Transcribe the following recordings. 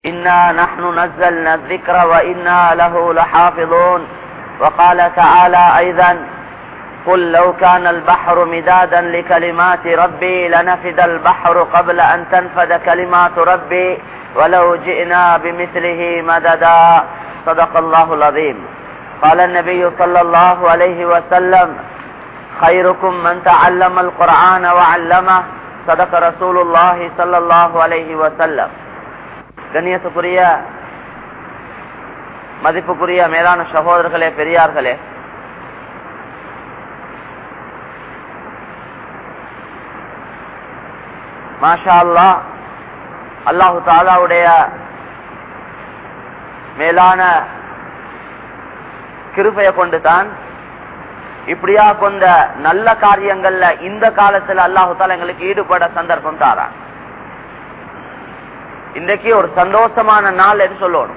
إنا نحن نزلنا الذكر وإنا له لحافظون وقال تعالى أيضا قل لو كان البحر مدادا لكلمات ربي لنفد البحر قبل أن تنفد كلمات ربي ولو جئنا بمثله مددا صدق الله العظيم قال النبي صلى الله عليه وسلم خيركم من تعلم القرآن وعلمه صدق رسول الله صلى الله عليه وسلم கண்ணியத்துக்குரிய மதிப்புக்குரிய மேலான சகோதரர்களே பெரியார்களே மாஷா அல்லா அல்லாஹு தாலாவுடைய மேலான கிருபைய கொண்டு தான் இப்படியா கொண்ட நல்ல காரியங்கள்ல இந்த காலத்துல அல்லாஹு தாலா எங்களுக்கு ஈடுபட சந்தர்ப்பம் தாரான் இன்றைக்கு ஒரு சந்தோஷமான நாள் என்று சொல்லணும்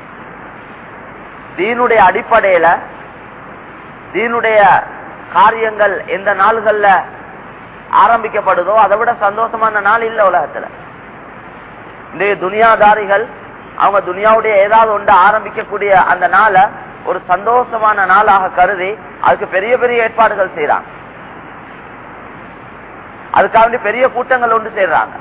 தீனுடைய அடிப்படையில தீனுடைய காரியங்கள் எந்த நாள்கள்ல ஆரம்பிக்கப்படுதோ அதை விட சந்தோஷமான நாள் இல்ல உலகத்துல இன்றைய துனியாதாரிகள் அவங்க துனியாவுடைய ஏதாவது ஒன்று ஆரம்பிக்கக்கூடிய அந்த நாளை ஒரு சந்தோஷமான நாளாக கருதி அதுக்கு பெரிய பெரிய ஏற்பாடுகள் செய்யறாங்க அதுக்காக பெரிய கூட்டங்கள் ஒன்று செய்யறாங்க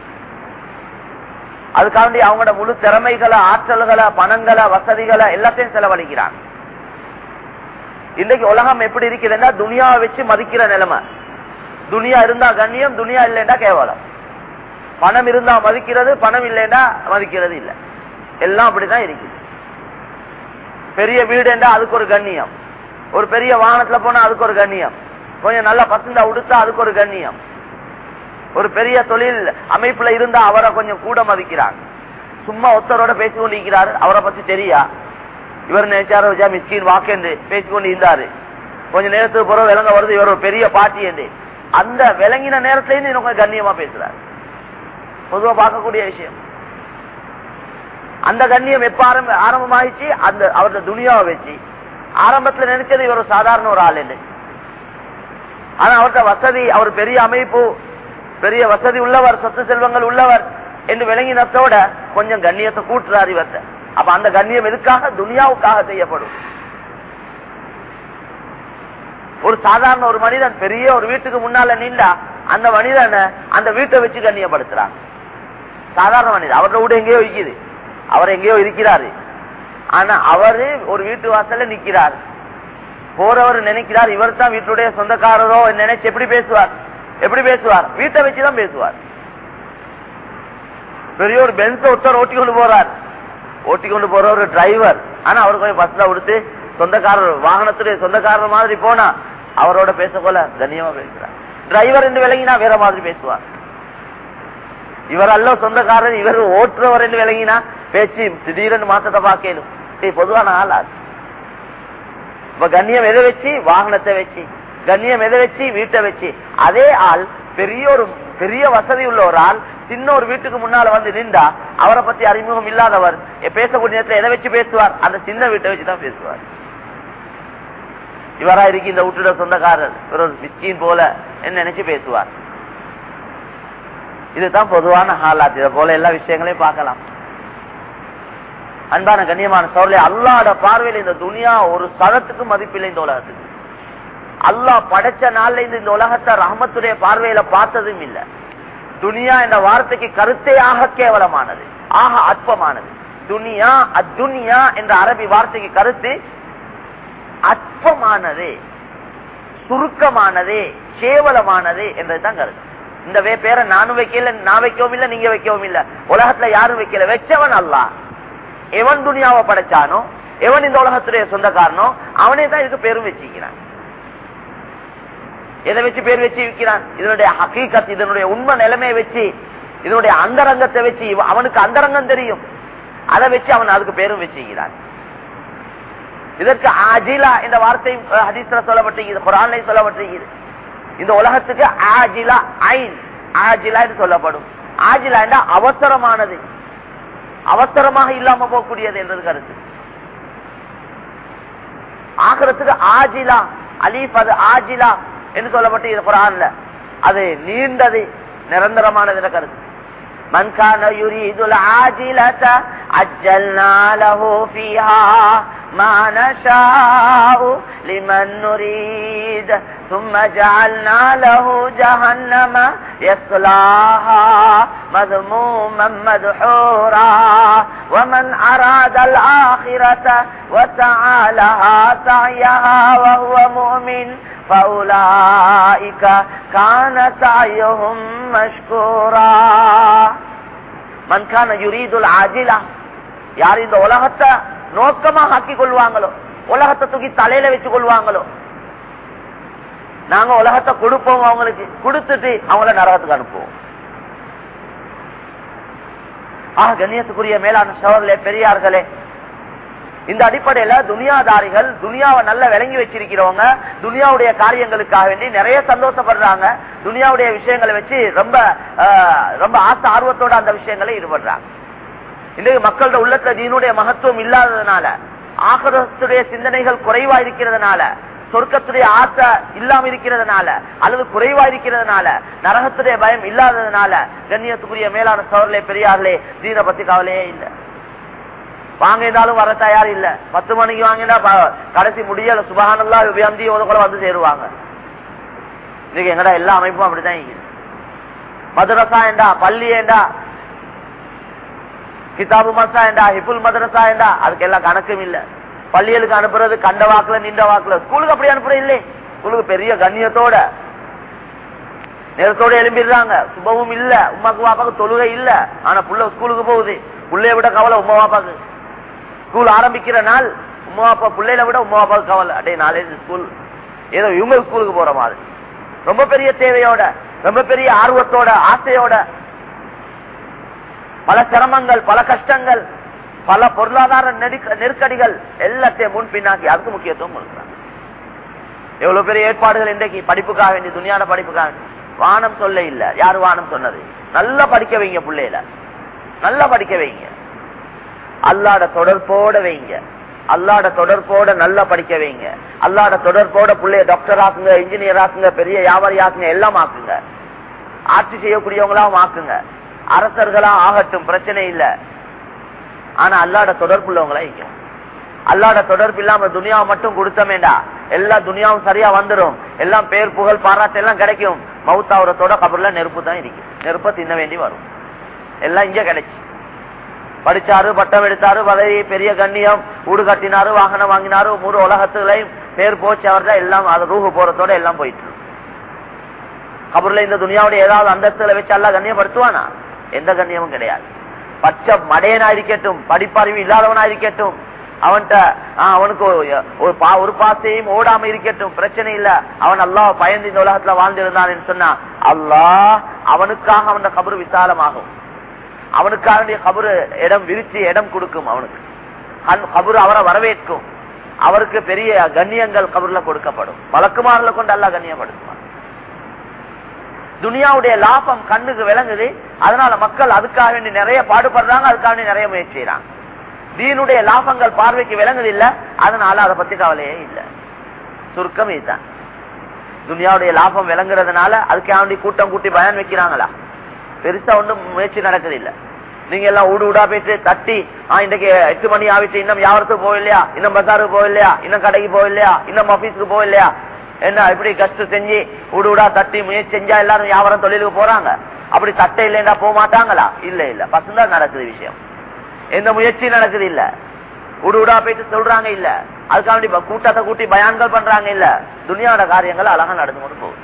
அதுக்காண்டி அவங்களோட முழு திறமைகளை ஆற்றல்களை பணங்களை வசதிகளை எல்லாத்தையும் செலவழிக்கிறாங்க இன்னைக்கு உலகம் எப்படி இருக்குதுன்னா துனியாவை வச்சு மதிக்கிற நிலைமை துனியா இருந்தா கண்ணியம் துனியா இல்லைன்னா கேவலம் பணம் இருந்தா மதிக்கிறது பணம் இல்லைன்னா மதிக்கிறது இல்லை எல்லாம் அப்படிதான் இருக்குது பெரிய வீடு என்றா அதுக்கு ஒரு கண்ணியம் ஒரு பெரிய வாகனத்துல போனா அதுக்கு ஒரு கண்ணியம் கொஞ்சம் நல்லா பசந்தா உடுத்தா அதுக்கு ஒரு கண்ணியம் ஒரு பெரிய தொழில் அமைப்புல இருந்தா அவரை கொஞ்சம் கூட மதிக்கிறாங்க சும்மா ஒருத்தரோட பேசிக்கொண்டு இருக்கிறாரு அவரை பத்தி தெரியா இவர் நினைச்சாரு மிஸ்கின் வாக்கென்று பேசிக்கொண்டு இருந்தாரு கொஞ்ச நேரத்துக்கு பிறகு விளங்க வருது இவர் ஒரு பெரிய பாட்டி என்று அந்த விளங்கின நேரத்துல இருந்து இன்னும் கண்ணியமா பேசுறாரு பொதுவா பார்க்கக்கூடிய விஷயம் அந்த கண்ணியம் எப்ப ஆரம்ப ஆரம்பமாயிடுச்சு அந்த அவரது துணியாவை வச்சு ஆரம்பத்துல நினைச்சது இவர் ஒரு சாதாரண ஒரு ஆள் என்று ஆனா அவர்கிட்ட வசதி அவர் பெரிய அமைப்பு பெரிய வசதி உள்ளவர் சொத்து செல்வங்கள் உள்ளவர் என்று விளங்கினத்தோட கொஞ்சம் கண்ணியத்தை கூட்டுறாரு இவர்த்த அப்ப அந்த கண்ணியம் எதுக்காக துனியாவுக்காக செய்யப்படும் ஒரு சாதாரண ஒரு மனிதன் பெரிய ஒரு வீட்டுக்கு முன்னால நின்றா அந்த மனிதனை அந்த வீட்டை வச்சு கண்ணியப்படுத்துறாங்க சாதாரண மனிதன் அவரோட வீடு எங்கேயோ இருக்குது அவர் எங்கேயோ இருக்கிறாரு ஆனா அவரு ஒரு வீட்டு வாசல்ல நிக்கிறார் போறவர் நினைக்கிறார் இவர் தான் வீட்டுடைய சொந்தக்காரரோ நினைச்சு எப்படி பேசுவார் எப்படி பேசுவார் வீட்டை வச்சுதான் பேசுவார் பெரிய ஒரு பென்ஸ் ஒருத்தர் ஓட்டி கொண்டு போறார் ஓட்டி கொண்டு போற ஒரு டிரைவர் ஆனா அவர் கொஞ்சம் பஸ்ல கொடுத்து சொந்தக்காரர் வாகனத்துடைய சொந்தக்காரர் மாதிரி போனா அவரோட பேச போல கண்ணியமா பேசுறார் டிரைவர் என்று விளங்கினா வேற மாதிரி பேசுவார் இவர் அல்ல சொந்தக்காரர் இவர் ஓட்டுறவர் என்று விளங்கினா பேச்சு திடீரென்று மாசத்தை பார்க்கலும் பொதுவான ஆள் இப்ப கண்ணியம் எதை வச்சு வாகனத்தை வச்சு கண்ணியம் எதை வச்சு வீட்டை வச்சு அதே ஆள் பெரிய ஒரு பெரிய வசதி உள்ள ஒரு ஆள் சின்ன ஒரு வீட்டுக்கு முன்னால வந்து நின்றா அவரை பத்தி அறிமுகம் இல்லாதவர் பேசக்கூடிய நேரத்தில் எதை வச்சு பேசுவார் அந்த சின்ன வீட்டை வச்சுதான் பேசுவார் இவரா இருக்கு இந்த வீட்டுட சொந்தக்காரர் இவர் ஒரு மிஸ்கின் போல என்ன நினைச்சு பேசுவார் இதுதான் பொதுவான ஹாலாத் இதை போல எல்லா விஷயங்களையும் பார்க்கலாம் அன்பான கண்ணியமான சோழலை அல்லாட பார்வையில் இந்த துனியா ஒரு சதத்துக்கு மதிப்பில்லை இந்த உலகத்துக்கு அல்லா படைச்ச நாள்ல இருந்து இந்த உலகத்தை ரஹமத்துடைய பார்வையில பார்த்ததும் இல்ல துனியா என்ற வார்த்தைக்கு கருத்தே ஆக கேவலமானது ஆக அற்பமானது துனியா அத்துனியா என்ற அரபி வார்த்தைக்கு கருத்து அற்பமானது சுருக்கமானது கேவலமானது என்றதுதான் கருத்து இந்த பேரை நானும் வைக்கல நான் வைக்கவும் இல்ல நீங்க வைக்கவும் இல்ல உலகத்துல யாரும் வைக்கல வச்சவன் அல்லா எவன் துனியாவை படைச்சானோ எவன் இந்த உலகத்துடைய சொந்தக்காரனோ அவனே தான் இதுக்கு பேரும் வச்சிருக்கிறான் எதை வச்சு பேர் வச்சு விற்கிறான் இதனுடைய ஹக்கீக்கத் இதனுடைய உண்மை நிலைமையை வச்சு இதனுடைய அந்தரங்கத்தை வச்சு அவனுக்கு அந்தரங்கம் தெரியும் அதை வச்சு அவன் அதுக்கு பேரும் வச்சுக்கிறான் இதற்கு ஆஜிலா இந்த வார்த்தை ஹதீஸ்ல சொல்லப்பட்டிருக்கிறது குரான்ல சொல்லப்பட்டிருக்கிறது இந்த உலகத்துக்கு ஆஜிலா ஐன் ஆஜிலா என்று சொல்லப்படும் ஆஜிலா என்ற அவசரமானது அவசரமாக இல்லாம போகக்கூடியது என்றது கருத்து ஆகிறதுக்கு ஆஜிலா அலீப் அது ஆஜிலா என்று சொல்லப்பட்டு இது குரான்ல அது நீண்டது நிரந்தரமானது என்ற கருத்து من كان يريد العاجلة عجلنا له فيها ما نشاء لمن نريد ثم جعلنا له جهنم يصلاها مذموما مدحورا ومن أراد الآخرة وسعى لها سعيها وهو مؤمن فأولئك كان سعيهم مشكورا من كان يريد العاجلة யார் இந்த உலகத்தை நோக்கமா ஆக்கி கொள்வாங்களோ உலகத்தை தூக்கி தலையில வச்சு கொள்வாங்களோ நாங்க உலகத்தை கொடுப்போம் அவங்களுக்கு கொடுத்துட்டு அவங்கள நரகத்துக்கு அனுப்புவோம் ஆக கண்ணியத்துக்குரிய மேலான சோழர்களே பெரியார்களே இந்த அடிப்படையில துனியாதாரிகள் துனியாவை நல்லா விளங்கி வச்சிருக்கிறவங்க துனியாவுடைய காரியங்களுக்காக வேண்டி நிறைய சந்தோஷப்படுறாங்க துனியாவுடைய விஷயங்களை வச்சு ரொம்ப ஆஹ், ரொம்ப ஆசை ஆர்வத்தோட அந்த விஷயங்களை ஈடுபடுறாங்க இன்றைக்கு மக்களோட உள்ளத்துல தீனுடைய மகத்துவம் இல்லாததுனால ஆகரத்துடைய சிந்தனைகள் குறைவா இருக்கிறதுனால சொர்க்கத்துடைய ஆசை இல்லாம இருக்கிறதுனால அல்லது குறைவா இருக்கிறதுனால நரகத்துடைய பயம் இல்லாததுனால கண்ணியத்துக்குரிய மேலான சோழர்களே பெரியார்களே தீனை பத்தி கவலையே இல்லை வாங்கினாலும் வர தயார் இல்ல பத்து மணிக்கு வாங்கினா ப- கடைசி முடியல சுபகானல்லா வியந்தி கூட வந்து சேருவாங்க இன்னைக்கு எங்கடா எல்லா அமைப்பும் அப்படிதான் இருக்குது மதரசா ஏண்டா பள்ளி ஏண்டா கிதாபு மசா ஏண்டா ஹிபுல் மதரசா ஏண்டா அதுக்கு எல்லாம் கணக்கும் இல்ல பள்ளிகளுக்கு அனுப்புறது கண்ட வாக்குல நின்ற வாக்குல ஸ்கூலுக்கு அப்படி அனுப்புறது இல்லே ஸ்கூலுக்கு பெரிய கண்ணியத்தோட நேரத்தோட எழும்பிடுறாங்க சுபமும் இல்ல உமாக்கு வாப்பாக்கு தொழுகை இல்ல ஆனா புள்ள ஸ்கூலுக்கு போகுது புள்ளைய விட கவலை உமா வாப்பாக்கு ஸ்கூல் ஆரம்பிக்கிற நாள் உமா அப்பா பிள்ளையில விட உமா அப்பாவுக்கு கவலை அடே நாளே ஸ்கூல் ஏதோ இவங்க ஸ்கூலுக்கு போற மாதிரி ரொம்ப பெரிய தேவையோட ரொம்ப பெரிய ஆர்வத்தோட ஆசையோட பல சிரமங்கள் பல கஷ்டங்கள் பல பொருளாதார நெருக்க- நெருக்கடிகள் எல்லாத்தையும் முன் பின்னாக்கி அதுக்கு முக்கியத்துவம் கொடுக்குறாங்க எவ்வளவு பெரிய ஏற்பாடுகள் இன்றைக்கு படிப்புக்காக வேண்டி துணியான படிப்புக்காக வேண்டி வானம் சொல்ல இல்ல யாரு வானம் சொன்னது நல்லா படிக்க வைங்க பிள்ளையில நல்லா படிக்க வைங்க அல்லாட தொடர்போட வைங்க அல்லாட தொடர்போட நல்லா படிக்க வைங்க அல்லாட தொடர்போட பிள்ளைய டாக்டர் ஆக்குங்க இன்ஜினியர் ஆக்குங்க பெரிய வியாபாரி ஆக்குங்க எல்லாம் ஆக்குங்க ஆட்சி செய்யக்கூடியவங்களாம் ஆக்குங்க அரசர்களா ஆகட்டும் பிரச்சனை இல்ல ஆனா அல்லாட தொடர்புள்ளவங்களா வைக்கும் அல்லாட தொடர்பு இல்லாம துனியாவை மட்டும் கொடுத்தமேண்டா எல்லா துனியாவும் சரியா வந்துரும் எல்லாம் பேர் புகழ் பாராட்டு எல்லாம் கிடைக்கும் மவுத்தாவரத்தோட கபர்ல நெருப்பு தான் இருக்கு நெருப்ப தின்ன வேண்டி வரும் எல்லாம் இங்க கிடைச்சு படிச்சாரு பட்டம் எடுத்தாரு வலை பெரிய கண்ணியம் ஊடு கட்டினாரு வாகனம் வாங்கினாரு மூணு உலகத்துலயும் பேர் போச்சு அவர்தான் எல்லாம் அது ரூஹு போறதோட எல்லாம் போயிட்டு இருக்கு. கபர்ல இந்த துனியாவுடைய ஏதாவது அந்தஸ்துல வச்சு எல்லாம் கண்ணியப்படுத்துவானா எந்த கண்ணியமும் கிடையாது பச்சை மடையனா இருக்கட்டும் படிப்பறிவு இல்லாதவனா இருக்கட்டும் அவன்கிட்ட அவனுக்கு ஒரு- ஒரு பா- ஒரு பாசையும் ஓடாம இருக்கட்டும் பிரச்சனை இல்ல அவன் அல்லாஹ் பயந்து இந்த உலகத்துல வாழ்ந்திருந்தான் சொன்னா அல்லாஹ் அவனுக்காக அவன் கபரு விசாலமாகும் அவனுக்காக வேண்டிய கபரு இடம் விரிச்சு இடம் கொடுக்கும் அவனுக்கு கண் கபரு அவரை வரவேற்கும் அவருக்கு பெரிய கண்ணியங்கள் கபர்ல கொடுக்கப்படும் வழக்குமாறுல கொண்டு அல்லாஹ் கண்ணியப்படுத்துவான் துனியாவுடைய லாபம் கண்ணுக்கு விளங்குது அதனால மக்கள் அதுக்காக வேண்டி நிறைய பாடுபடுறாங்க அதுக்காக வேண்டி நிறைய முயற்சி செய்யறாங்க தீனுடைய லாபங்கள் பார்வைக்கு விளங்குது இல்ல அதனால அதை பத்தி கவலையே இல்ல சுருக்கம் இதுதான் துனியாவுடைய லாபம் விளங்குறதுனால அதுக்காக வேண்டி கூட்டம் கூட்டி பயன் வைக்கிறாங்களா பெருசா ஒண்ணும் முயற்சி நடக்குது இல்ல நீங்க எல்லாம் ஊடு ஊடா போயிட்டு தட்டி ஆ இன்னைக்கு எட்டு மணி ஆகிட்டு இன்னும் வியாபாரத்துக்கு போகலையா இன்னும் பசாருக்கு போகலையா இன்னும் கடைக்கு போகலையா இன்னும் ஆபீஸுக்கு போகலையா என்ன இப்படி கஷ்டம் செஞ்சு ஊடு ஊடா தட்டி முயற்சி செஞ்சா எல்லாரும் வியாபாரம் தொழிலுக்கு போறாங்க அப்படி தட்டை இல்லைன்னா போக மாட்டாங்களா இல்ல இல்ல பசங்க நடக்குது விஷயம் எந்த முயற்சியும் நடக்குது இல்ல ஊடு ஊடா போயிட்டு சொல்றாங்க இல்ல அதுக்காக வேண்டி ப- கூட்டத்தை கூட்டி பயான்கள் பண்றாங்க இல்ல துனியாவோட காரியங்கள் அழகா நடந்து கொண்டு போகுது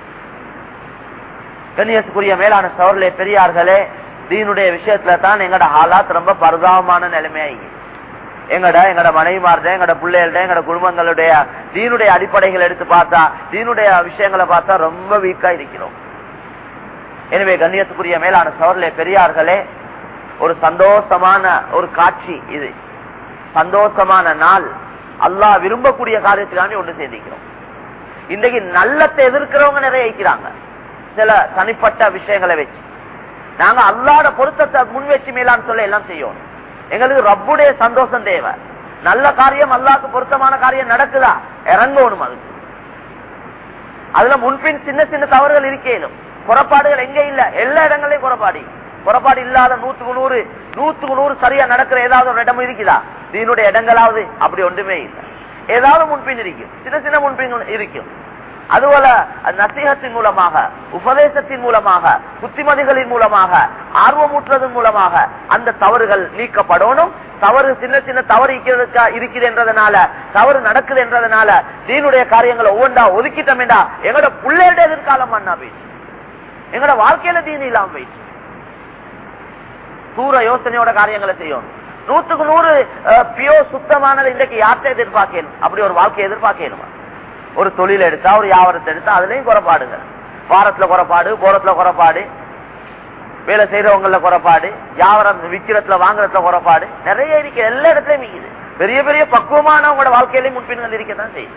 கண்ணியத்துக்குரிய மேலான சோழர்களே பெரியார்களே தீனுடைய விஷயத்துல தான் எங்கட ஹாலாத் ரொம்ப பரிதாபமான நிலைமையாகி எங்கட எங்கட மனைவிமார்ட எங்கட பிள்ளைகள்ட எங்கட குடும்பங்களுடைய தீனுடைய அடிப்படைகள் எடுத்து பார்த்தா தீனுடைய விஷயங்களை பார்த்தா ரொம்ப வீக்கா இருக்கிறோம் எனவே கண்ணியத்துக்குரிய மேலான சோழர்களே பெரியார்களே ஒரு சந்தோஷமான ஒரு காட்சி இது சந்தோஷமான நாள் அல்லாஹ் விரும்பக்கூடிய காரியத்துக்காண்டி ஒன்று சேர்ந்திக்கிறோம் இன்றைக்கு நல்லத்தை எதிர்க்கிறவங்க நிறைய இருக்கிறாங்க சில தனிப்பட்ட விஷயங்களை வச்சு நாங்க அல்லாட பொருத்தத்தை முன் வச்சு மேலான்னு சொல்ல எல்லாம் செய்யணும் எங்களுக்கு ரப்புடைய சந்தோஷம் தேவை நல்ல காரியம் அல்லாக்கு பொருத்தமான காரியம் நடக்குதா இறங்கணும் அதுக்கு அதுல முன்பின் சின்ன சின்ன தவறுகள் இருக்கேனும் குறைபாடுகள் எங்க இல்ல எல்லா இடங்களையும் குறைபாடு புறப்பாடு இல்லாத நூத்துக்கு நூறு நூத்துக்கு நூறு சரியா நடக்கிற ஏதாவது ஒரு இடம் இருக்குதா தீனுடைய இடங்களாவது அப்படி ஒன்றுமே இல்லை ஏதாவது முன்பின் இருக்கும் சின்ன சின்ன முன்பின் இருக்கும் அதுபோல நசீகத்தின் மூலமாக உபதேசத்தின் மூலமாக புத்திமதிகளின் மூலமாக ஆர்வமூட்டுறதன் மூலமாக அந்த தவறுகள் நீக்கப்படணும் தவறு சின்ன சின்ன தவறு இருக்கிறதுக்கா இருக்குது என்றதுனால தவறு நடக்குது என்றதுனால தீனுடைய காரியங்களை ஒவ்வொன்றா ஒதுக்கிட்டோம்டா எங்களோட பிள்ளையோட எதிர்காலம் மண்ணா போயிடுச்சு எங்களோட வாழ்க்கையில தீனு இல்லாம போயிடுச்சு தூர யோசனையோட காரியங்களை செய்யணும் நூத்துக்கு நூறு பியோ சுத்தமானது இன்றைக்கு யார்கிட்ட எதிர்பார்க்கணும் அப்படி ஒரு வாழ்க்கையை எதிர்பார்க்கணுமா ஒரு தொழில் எடுத்தா ஒரு வியாபாரத்தை எடுத்தா அதுலயும் குறைபாடுங்க வாரத்துல குறைபாடு போரத்துல குறைபாடு வேலை செய்யறவங்கள குறைபாடு வியாபாரம் விக்கிறதுல வாங்குறதுல குறைபாடு நிறைய இருக்கு எல்லா இடத்துலயும் இருக்குது பெரிய பெரிய பக்குவமானவங்களோட வாழ்க்கையிலையும் முன்பின்கள் இருக்கத்தான் செய்யுது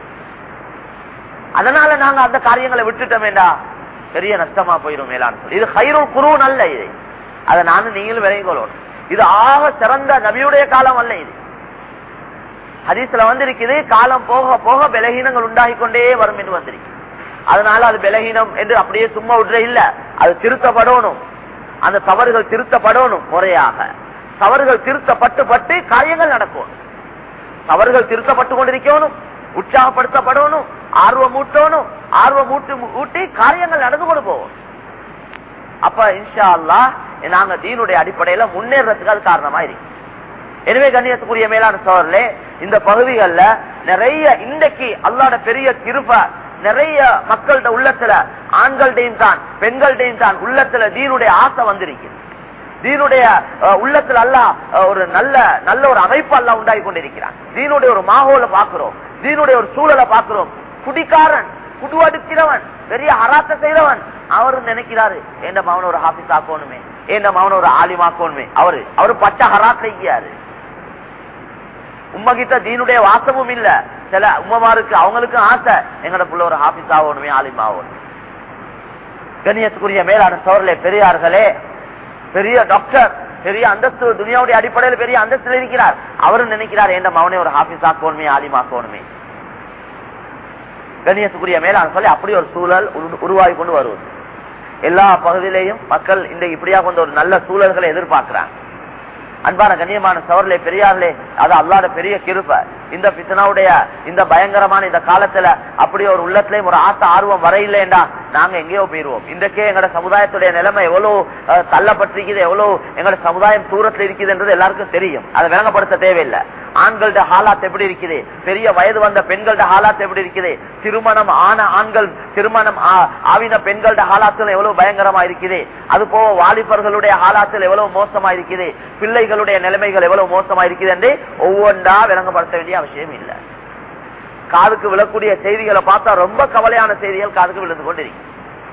அதனால நாங்க அந்த காரியங்களை விட்டுட்டோமேண்டா பெரிய நஷ்டமா போயிடும் மேலான சொல்லி இது ஹைருல் குருன் அல்ல இது அதை நானும் நீங்களும் விளையங்களோடு இது ஆக சிறந்த நபியுடைய காலம் அல்ல இது ஹதீஸ்ல வந்திருக்குது காலம் போக போக பலகீனங்கள் உண்டாகி கொண்டே வரும் என்று வந்திருக்கு அதனால அது பலகீனம் என்று அப்படியே சும்மா விடுற இல்ல அது திருத்தப்படணும் அந்த தவறுகள் திருத்தப்படணும் முறையாக தவறுகள் திருத்தப்பட்டு பட்டு காரியங்கள் நடக்கும் தவறுகள் திருத்தப்பட்டு கொண்டிருக்கணும் உற்சாகப்படுத்தப்படணும் ஆர்வம் ஊட்டணும் ஆர்வம் ஊட்டி ஊட்டி காரியங்கள் நடந்து கொண்டு போவோம் அப்ப இன்ஷா அல்லா நாங்க தீனுடைய அடிப்படையில முன்னேறதுக்கு அது காரணமா இருக்கு எனவே கண்ணியத்துக்குரிய மேலான சோழர்களே இந்த பகுதிகளில் நிறைய இன்றைக்கு அல்லாட பெரிய கிருப நிறைய மக்கள்கிட்ட உள்ளத்துல ஆண்கள்டையும் தான் பெண்கள்டையும் தான் உள்ளத்துல தீனுடைய ஆசை வந்திருக்கு தீனுடைய உள்ளத்துல அல்ல ஒரு நல்ல நல்ல ஒரு அமைப்பு அல்ல உண்டாகி கொண்டிருக்கிறான் தீனுடைய ஒரு மாகோல பாக்குறோம் தீனுடைய ஒரு சூழலை பாக்குறோம் குடிக்காரன் குடுவடுக்கிறவன் பெரிய ஹராத்த செய்தவன் அவரு நினைக்கிறாரு எந்த மவன ஒரு ஹாபிஸ் ஆக்கணுமே எந்த மவன ஒரு ஆலிமாக்கணுமே அவரு அவரு பச்சை ஹராத் செய்யாரு உம்ம கிட்ட தீனுடைய வாசமும் இல்ல சில உம்மமாருக்கு அவங்களுக்கும் ஆசை எங்கட புள்ள ஒரு ஹாபிஸ் ஆகணுமே ஆலிம் ஆகணும் கண்ணியத்துக்குரிய மேலான சோழர்களே பெரியார்களே பெரிய டாக்டர் பெரிய அந்தஸ்து துனியாவுடைய அடிப்படையில் பெரிய அந்தஸ்தில் இருக்கிறார் அவரும் நினைக்கிறார் எந்த மவனே ஒரு ஹாபிஸ் ஆக்கணுமே ஆலிம் ஆக்கணுமே கண்ணியத்துக்குரிய மேலான சொல்லி அப்படி ஒரு சூழல் உருவாகி கொண்டு வருவது எல்லா பகுதியிலையும் மக்கள் இந்த இப்படியா கொண்ட ஒரு நல்ல சூழல்களை எதிர்பார்க்கிறாங்க அன்பான கண்ணியமான சவர்களே பெரியார்களே அது அல்லாத பெரிய கிருப்ப இந்த பித்தனாவுடைய இந்த பயங்கரமான இந்த காலத்துல அப்படி ஒரு உள்ளத்திலையும் ஒரு ஆசை ஆர்வம் வரையில்லைண்டா நாங்க எங்கேயோ போயிருவோம் இன்றைக்கே எங்களோட சமுதாயத்துடைய நிலைமை எவ்வளவு தள்ளப்பட்டிருக்குது எவ்வளவு எங்களோட சமுதாயம் தூரத்தில் இருக்குதுன்றது எல்லாருக்கும் தெரியும் அதை விளங்கப்படுத்த தேவையில்லை ஆண்களோட ஹாலாத் எப்படி இருக்குது பெரிய வயது வந்த பெண்களோட ஹாலாத் எப்படி இருக்குது திருமணம் ஆன ஆண்கள் திருமணம் ஆவின பெண்களோட ஹாலாத்துல எவ்வளவு பயங்கரமா இருக்குது அது போக வாலிபர்களுடைய ஹாலாத்தில் எவ்வளவு மோசமா இருக்குது பிள்ளைகளுடைய நிலைமைகள் எவ்வளவு மோசமா இருக்குது என்று ஒவ்வொன்றா விளங்கப்படுத்த வேண்டிய அவசியம் இல்லை காதுக்கு விழக்கூடிய செய்திகளை பார்த்தா ரொம்ப கவலையான செய்திகள் காதுக்கு விழுந்து கொண்டிருக்கு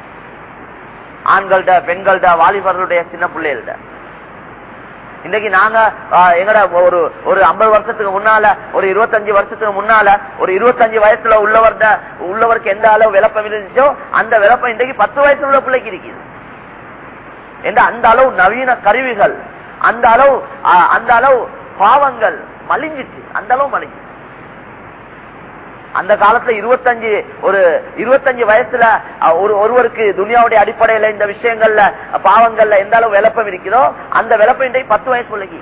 ஆண்கள்ட பெண்கள்ட வாலிபர்களுடைய சின்ன பிள்ளைகள்ட இன்னைக்கு நாங்க எங்கட ஒரு ஒரு ஐம்பது வருஷத்துக்கு முன்னால ஒரு இருபத்தஞ்சு வருஷத்துக்கு முன்னால ஒரு இருபத்தஞ்சு வயசுல உள்ளவர்ட உள்ளவருக்கு எந்த அளவு விளப்பம் இருந்துச்சோ அந்த விளப்பம் இன்றைக்கு பத்து வயசுல உள்ள பிள்ளைக்கு இருக்குது என்ற அந்த அளவு நவீன கருவிகள் அந்த அளவு அந்த அளவு பாவங்கள் மலிஞ்சிச்சு அந்த அளவு மலிஞ்சிச்சு அந்த காலத்துல இருபத்தஞ்சு ஒரு இருபத்தஞ்சு வயசுல ஒரு ஒருவருக்கு துனியாவுடைய அடிப்படையில இந்த விஷயங்கள்ல பாவங்கள்ல எந்த அளவு விளப்பம் இருக்குதோ அந்த விளப்பம் இன்றைக்கு பத்து வயசு பிள்ளைக்கு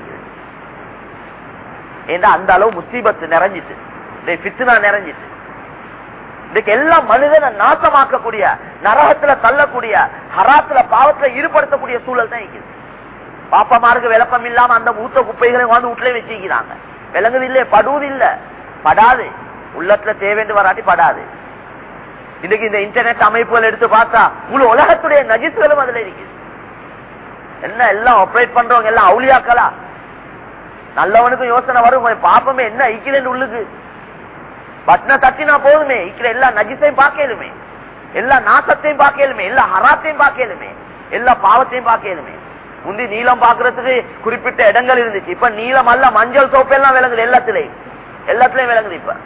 ஏன்னா அந்த அளவு முசீபத்து நிறைஞ்சிட்டு பித்துனா நிறைஞ்சிட்டு இதுக்கு எல்லாம் மனிதனை நாசமாக்கக்கூடிய நரகத்துல தள்ளக்கூடிய ஹராத்துல பாவத்துல ஈடுபடுத்தக்கூடிய சூழல் தான் இருக்குது பாப்பமாருக்கு விளப்பம் இல்லாம அந்த மூத்த குப்பைகளை வந்து வீட்டுல வச்சுக்கிறாங்க விலங்குது இல்ல படுவது இல்ல படாது உள்ளத்துல தேவைன்னு வராட்டி படாது இன்னைக்கு இந்த இன்டர்நெட் அமைப்புகள் எடுத்து பார்த்தா முழு உலகத்துடைய நஜிசுகளும் அதுல இருக்குது என்ன எல்லாம் ஆப்ரேட் பண்றவங்க எல்லாம் அவுளியாக்களா நல்லவனுக்கும் யோசனை வரும் பாப்பமே என்ன ஐக்கிறேன் உள்ளுக்கு பட்ன தட்டினா போதுமே இருக்கிற எல்லா நஜிசையும் பார்க்கலுமே எல்லா நாசத்தையும் பார்க்கலுமே எல்லா ஹராத்தையும் பார்க்கலுமே எல்லா பாவத்தையும் பார்க்கலுமே முந்தி நீளம் பாக்குறதுக்கு குறிப்பிட்ட இடங்கள் இருந்துச்சு இப்ப நீளம் அல்ல மஞ்சள் சோப்பு எல்லாம் விளங்குது எல்லாத்திலையும் எல்லாத்திலையும் விளங்குது இப்ப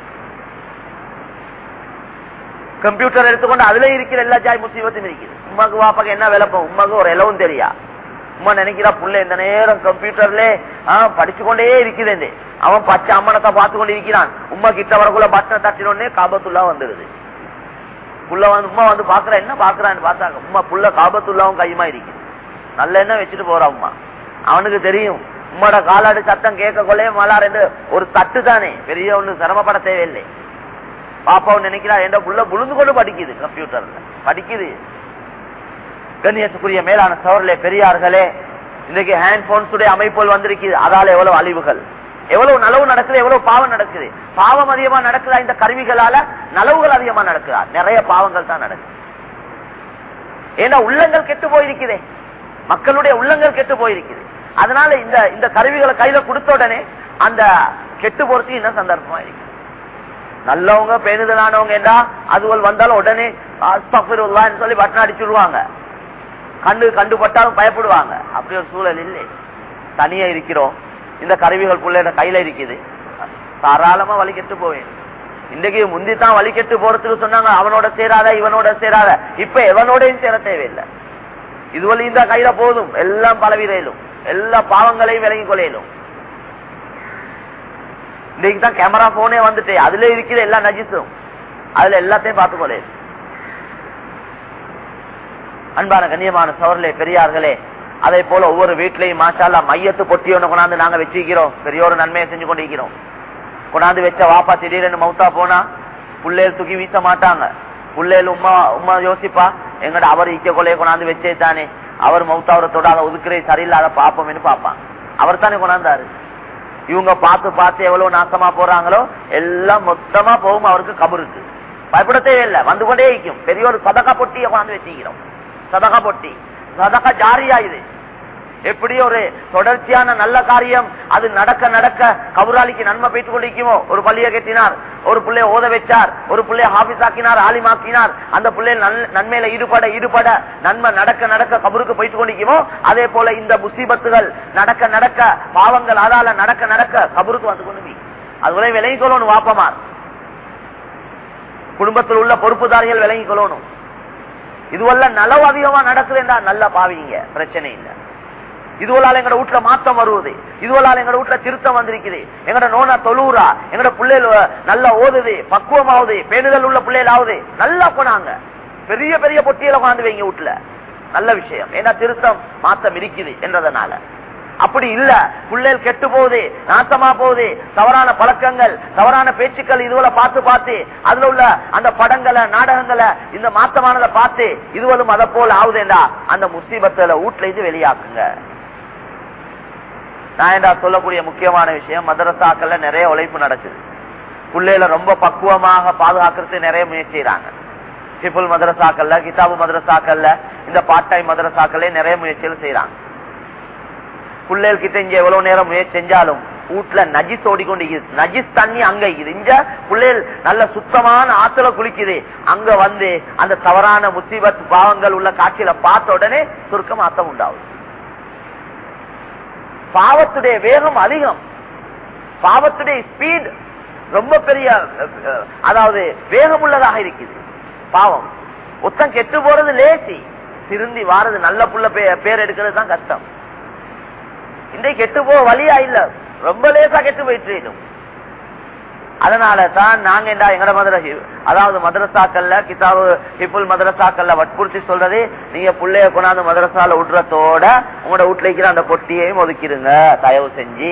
கம்ப்யூட்டர் எடுத்துக்கொண்டு அதுல இருக்கிற எல்லா ஜாய் முசீபத்தும் இருக்குது உமாக்கு வாப்பாக்கு என்ன விளப்பம் உமாக்கு ஒரு இலவும் தெரியா உமா நினைக்கிறா புள்ள இந்த நேரம் கம்ப்யூட்டர்ல படிச்சு கொண்டே இருக்குது அவன் பச்சை அம்மனத்தை பார்த்து கொண்டு இருக்கிறான் உமா கிட்ட வரக்குள்ள பட்டனை தட்டினோடனே காபத்துள்ளா வந்துடுது புள்ள வந்து உமா வந்து பாக்குறா என்ன பாக்குறான்னு பார்த்தாங்க உமா புள்ள காபத்துள்ளாவும் கையுமா இருக்குது நல்ல எண்ணம் வச்சுட்டு போறான் உமா அவனுக்கு தெரியும் உம்மோட காலாடு சத்தம் கேட்க கொள்ளே மலார் என்று ஒரு தட்டு தானே பெரிய ஒண்ணு சிரமப்பட தேவையில்லை பாப்பாவும் நினைக்கிறா என்ற புள்ள புழுந்து கொண்டு படிக்குது கம்ப்யூட்டர்ல படிக்குது கண்ணியத்துக்குரிய மேலான சவர்களே பெரியார்களே இன்னைக்கு ஹேண்ட் போன்ஸுடைய அமைப்புகள் வந்திருக்குது அதால எவ்வளவு அழிவுகள் எவ்வளவு நலவு நடக்குது எவ்வளவு பாவம் நடக்குது பாவம் அதிகமா நடக்குதா இந்த கருவிகளால நலவுகள் அதிகமா நடக்குதா நிறைய பாவங்கள் தான் நடக்குது ஏன்னா உள்ளங்கள் கெட்டு போயிருக்குதே மக்களுடைய உள்ளங்கள் கெட்டு போயிருக்குது அதனால இந்த இந்த கருவிகளை கையில கொடுத்த உடனே அந்த கெட்டு போறதுக்கு இன்னும் சந்தர்ப்பமா இருக்கு நல்லவங்க பேணுதலானவங்க என்றா அதுவள் வந்தாலும் உடனே அஸ்தபிருல்லான்னு சொல்லி பட்டன் அடிச்சுடுவாங்க கண்டு கண்டுபட்டாலும் பயப்படுவாங்க அப்படி ஒரு சூழல் இல்லை தனியா இருக்கிறோம் இந்த கருவிகள் புள்ள கையில இருக்குது தாராளமா வழி கெட்டு போவேன் இன்றைக்கு முந்தி தான் வழி கெட்டு போறதுக்கு சொன்னாங்க அவனோட சேராத இவனோட சேராத இப்ப எவனோடையும் சேர தேவையில்லை இது வழி இந்த கையில போதும் எல்லாம் பலவீரையிலும் எல்லா பாவங்களையும் விலகி கொள்ளையிலும் இன்னைக்கு தான் கேமரா போனே வந்துட்டு அதுல இருக்கிற எல்லா நஜிஸும் அதுல எல்லாத்தையும் பார்த்து கொள்ளையிலும் அன்பான கண்ணியமான சவர்களே பெரியார்களே அதே போல ஒவ்வொரு வீட்லயும் மாஷாலா மையத்து பொட்டி ஒண்ணு கொண்டாந்து நாங்க வச்சிருக்கிறோம் பெரிய ஒரு நன்மையை செஞ்சு கொண்டிருக்கிறோம் கொண்டாந்து வச்ச வாப்பா திடீர்னு மவுத்தா போனா புள்ளையல் தூக்கி வீச மாட்டாங்க புள்ளையல் உமா உமா யோசிப்பா எங்கட அவர் இக்க கொலையை கொண்டாந்து வச்சே தானே அவர் மவுத்தாவரை தொடாத ஒதுக்குறே சரியில்லாத பாப்போம்னு பாப்பாங்க அவர் தானே கொண்டாந்தாரு இவங்க பார்த்து பார்த்து எவ்வளவு நாசமா போறாங்களோ எல்லாம் மொத்தமா போகும் அவருக்கு கபருக்கு பயப்பட தேவையில்லை வந்து கொண்டே இருக்கும் பெரிய ஒரு சதகா பொட்டியை கொண்டாந்து வச்சுக்கிறோம் சதகா பொட்டி சதகா ஜாரியா இது எப்படி ஒரு தொடர்ச்சியான நல்ல காரியம் அது நடக்க நடக்க கபுராளிக்கு நன்மை பெற்றுக் கொண்டிருக்குமோ ஒரு பள்ளியை கட்டினார் ஒரு பிள்ளைய ஓத வச்சார் ஒரு பிள்ளைய ஹாபிஸ் ஆக்கினார் ஆலிமாக்கினார் அந்த பிள்ளை நன்மையில ஈடுபட ஈடுபட நன்மை நடக்க நடக்க கபருக்கு போயிட்டு கொண்டிருக்குமோ அதே போல இந்த முசீபத்துகள் நடக்க நடக்க பாவங்கள் அதால நடக்க நடக்க கபருக்கு வந்து கொண்டு அதுவரை விலகி கொள்ளணும் வாப்பமார் குடும்பத்தில் உள்ள பொறுப்புதாரிகள் விலகி கொள்ளணும் இதுவெல்லாம் நலவு அதிகமா நடக்குதுன்றா நல்லா பாவீங்க பிரச்சனை இல்லை இதுவளால எங்கட வீட்டுல மாத்தம் வருவது இதுவளால எங்கட வீட்டுல திருத்தம் வந்திருக்குது எங்கட நோனா தொழுறா எங்கட பிள்ளைகள் நல்லா ஓதுது பக்குவமாவது பேணுதல் உள்ள பிள்ளைகள் ஆகுது நல்லா போனாங்க பெரிய பெரிய பொட்டியில கொண்டாந்து வைங்க வீட்டுல நல்ல விஷயம் ஏன்னா திருத்தம் மாத்தம் இருக்குது என்றதுனால அப்படி இல்ல பிள்ளைகள் கெட்டு போகுது நாசமா போகுது தவறான பழக்கங்கள் தவறான பேச்சுக்கள் இதுவரை பார்த்து பார்த்து அதுல உள்ள அந்த படங்களை நாடகங்களை இந்த மாத்தமானதை பார்த்து இதுவரும் அதை போல ஆகுதேண்டா அந்த முசீபத்துல வீட்டுல இருந்து வெளியாக்குங்க நான் என்ன சொல்லக்கூடிய முக்கியமான விஷயம் மதரசாக்கள்ல நிறைய உழைப்பு நடக்குது பிள்ளைகளை ரொம்ப பக்குவமாக பாதுகாக்கிறதுக்கு நிறைய முயற்சி செய்யறாங்க ஹிபுல் மதரசாக்கள்ல கிதாபு மதரசாக்கள்ல இந்த பார்ட் டைம் மதரசாக்கள்ல நிறைய முயற்சிகள் செய்யறாங்க பிள்ளைகள் கிட்ட இங்க எவ்வளவு நேரம் முயற்சி செஞ்சாலும் வீட்டுல நஜிஸ் ஓடிக்கொண்டு நஜிஸ் தண்ணி அங்க இருக்குது இங்க பிள்ளைகள் நல்ல சுத்தமான ஆத்துல குளிக்குது அங்க வந்து அந்த தவறான முசீபத் பாவங்கள் உள்ள காட்சியில பார்த்த உடனே சுருக்கம் ஆத்தம் உண்டாகும் பாவத்துடைய வேகம் அதிகம் பாவத்துடைய ஸ்பீட் ரொம்ப பெரிய அதாவது வேகம் உள்ளதாக இருக்குது பாவம் ஒத்தம் கெட்டு போறது லேசி திருந்தி வாரது நல்ல புள்ள பேர் எடுக்கிறது தான் கஷ்டம் இன்றைக்கு கெட்டு போக வழியா இல்ல ரொம்ப லேசா கெட்டு போயிட்டு அதனால தான் நாங்க என்ன எங்கட மதரச அதாவது மதரசாக்கள்ல கிதாபு ஹிப்புல் மதரசாக்கள்ல வற்புறுத்தி சொல்றது நீங்க பிள்ளைய கொண்டாந்து மதரசால விடுறதோட உங்களோட வீட்டுல இருக்கிற அந்த பொட்டியையும் ஒதுக்கிடுங்க தயவு செஞ்சு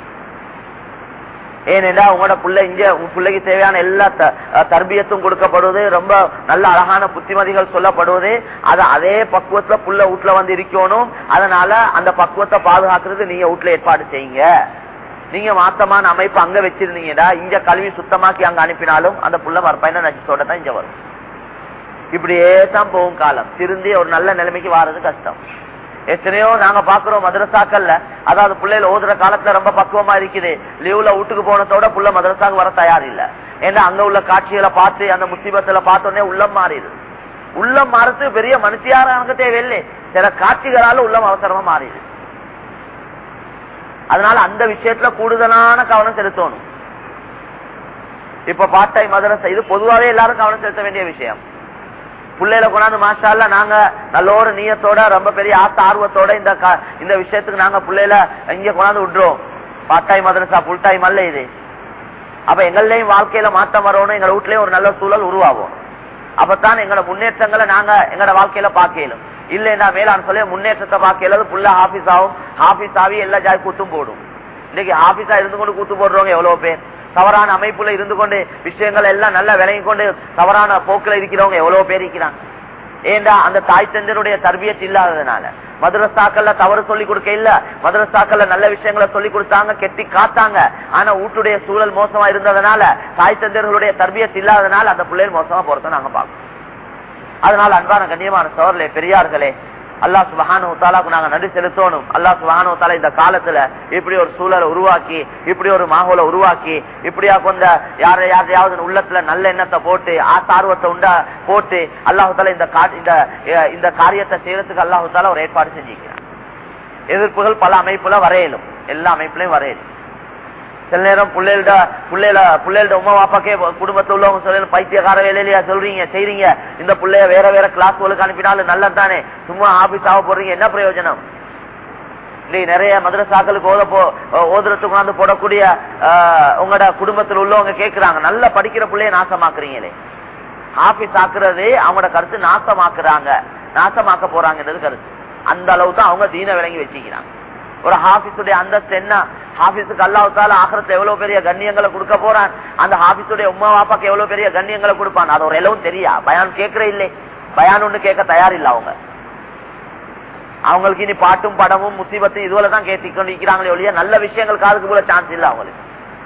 ஏனென்றா உங்களோட பிள்ளை இங்க உங்க பிள்ளைக்கு தேவையான எல்லா தர்பியத்தும் கொடுக்கப்படுவது ரொம்ப நல்ல அழகான புத்திமதிகள் சொல்லப்படுவது அது அதே பக்குவத்துல புள்ள வீட்டுல வந்து இருக்கணும் அதனால அந்த பக்குவத்தை பாதுகாக்கிறது நீங்க வீட்டுல ஏற்பாடு செய்யுங்க நீங்க மாத்தமான அமைப்பு அங்க வச்சிருந்தீங்கடா இங்க கல்வி சுத்தமாக்கி அங்க அனுப்பினாலும் அந்த புள்ள மறுப்பைன நச்சுத்தோட தான் இங்க வரும் இப்படியே தான் போகும் காலம் திருந்தி ஒரு நல்ல நிலைமைக்கு வாரது கஷ்டம் எத்தனையோ நாங்க பாக்குறோம் மதரசாக்கள்ல அதாவது பிள்ளைகள் ஓதுற காலத்துல ரொம்ப பக்குவமா இருக்குது லீவ்ல வீட்டுக்கு போனதோட புள்ள மதரசாக்கு வர தயார் இல்ல ஏன்னா அங்க உள்ள காட்சிகளை பார்த்து அந்த முசீபத்துல பார்த்தோன்னே உள்ளம் மாறிடுது உள்ளம் மாறது பெரிய மனுஷியார அங்க தேவையில்லை சில காட்சிகளால உள்ளம் அவசரமா மாறிடுது அதனால அந்த விஷயத்துல கூடுதலான கவனம் செலுத்தணும் இப்ப பார்ட் டைம் மதரசா இது பொதுவாவே எல்லாரும் கவனம் செலுத்த வேண்டிய விஷயம் பிள்ளைகளை கொண்டாந்து மாஷால நாங்க நல்ல ஒரு நீயத்தோட ரொம்ப பெரிய ஆசை ஆர்வத்தோட இந்த இந்த விஷயத்துக்கு நாங்க பிள்ளைல இங்க கொண்டாந்து விடுறோம் பார்ட் டைம் மதரசா ஃபுல் டைம் அல்ல இது அப்ப எங்களையும் வாழ்க்கையில மாற்றம் வரணும் எங்க வீட்லயும் ஒரு நல்ல சூழல் உருவாகும் அப்பதான் எங்களோட முன்னேற்றங்களை நாங்க எங்களோட வாழ்க்கையில பார்க்கலும் இல்லைன்னா மேலான சொல்லி முன்னேற்றத்தை பார்க்கல புள்ள ஹாபிஸ் ஆகும் ஹாபிஸ் ஆகி எல்லா ஜாய் கூத்தும் போடும் இன்னைக்கு ஹாபிஸா இருந்து கொண்டு கூத்து போடுறவங்க எவ்வளவு பேர் தவறான அமைப்புல இருந்து கொண்டு விஷயங்கள் எல்லாம் நல்லா விளங்கி கொண்டு தவறான போக்குல இருக்கிறவங்க எவ்வளவு பேர் இருக்கிறாங்க ஏண்டா அந்த தாய் தந்தனுடைய தர்பியத் இல்லாததுனால மதரசாக்கள்ல தவறு சொல்லி கொடுக்க இல்ல மதரசாக்கள்ல நல்ல விஷயங்களை சொல்லி கொடுத்தாங்க கெட்டி காத்தாங்க ஆனா வீட்டுடைய சூழல் மோசமா இருந்ததுனால தாய் தந்தர்களுடைய தர்பியத் இல்லாததுனால அந்த பிள்ளைகள் மோசமா போறத நாங்க பார்க்கணும் அதனால அன்பான கண்ணியமான சோழர்களே பெரியார்களே அல்லா சுபஹானு தாலாக்கு நாங்க நன்றி செலுத்தணும் அல்லா சுபஹானு தாலா இந்த காலத்துல இப்படி ஒரு சூழலை உருவாக்கி இப்படி ஒரு மாகோலை உருவாக்கி இப்படியா கொண்ட யார யாரையாவது உள்ளத்துல நல்ல எண்ணத்தை போட்டு ஆசார்வத்தை உண்டா போட்டு அல்லாஹு தாலா இந்த இந்த இந்த காரியத்தை செய்யறதுக்கு அல்லாஹு தாலா ஒரு ஏற்பாடு செஞ்சுக்கிறான் எதிர்ப்புகள் பல அமைப்புல வரையலும் எல்லா அமைப்புலயும் வரையலும் சில நேரம் பிள்ளைகள பிள்ளைல பிள்ளைகள உமா பாப்பாக்கே குடும்பத்துல உள்ளவங்க சொல்ல பைத்தியக்கார வேலையிலயா சொல்றீங்க செய்றீங்க இந்த பிள்ளைய வேற வேற கிளாஸ் ஒழுக்கு அனுப்பினாலும் நல்லது தானே சும்மா ஆபீஸ் ஆக போறீங்க என்ன பிரயோஜனம் இன்னைக்கு நிறைய மதரசாக்களுக்கு ஓத போ ஓதுறதுக்கு வந்து போடக்கூடிய உங்களோட குடும்பத்தில் உள்ளவங்க கேட்கிறாங்க நல்லா படிக்கிற பிள்ளைய நாசமாக்குறீங்களே ஆபீஸ் ஆக்குறது அவங்களோட கருத்து நாசமாக்குறாங்க நாசமாக்க போறாங்கன்றது கருத்து அந்த அளவு தான் அவங்க தீன விளங்கி வச்சுக்கிறாங்க ஒரு ஹாபிஸுடைய அந்தஸ்து என்ன ஹாபிஸுக்கு அல்லாவுத்தால ஆகிறத்து எவ்வளவு பெரிய கண்ணியங்களை கொடுக்க போறான் அந்த ஹாபிஸுடைய உமா வாப்பாக்கு எவ்வளவு பெரிய கண்ணியங்களை கொடுப்பான் அது ஒரு எல்லாம் தெரியா பயான் கேட்கற இல்லை பயான் ஒண்ணு கேட்க தயாரில்லை அவங்க அவங்களுக்கு இனி பாட்டும் படமும் முசிபத்தும் இதுவரை தான் கேட்டி கொண்டிருக்கிறாங்களே ஒழிய நல்ல விஷயங்கள் காதுக்கு போல சான்ஸ் இல்லை அவங்களுக்கு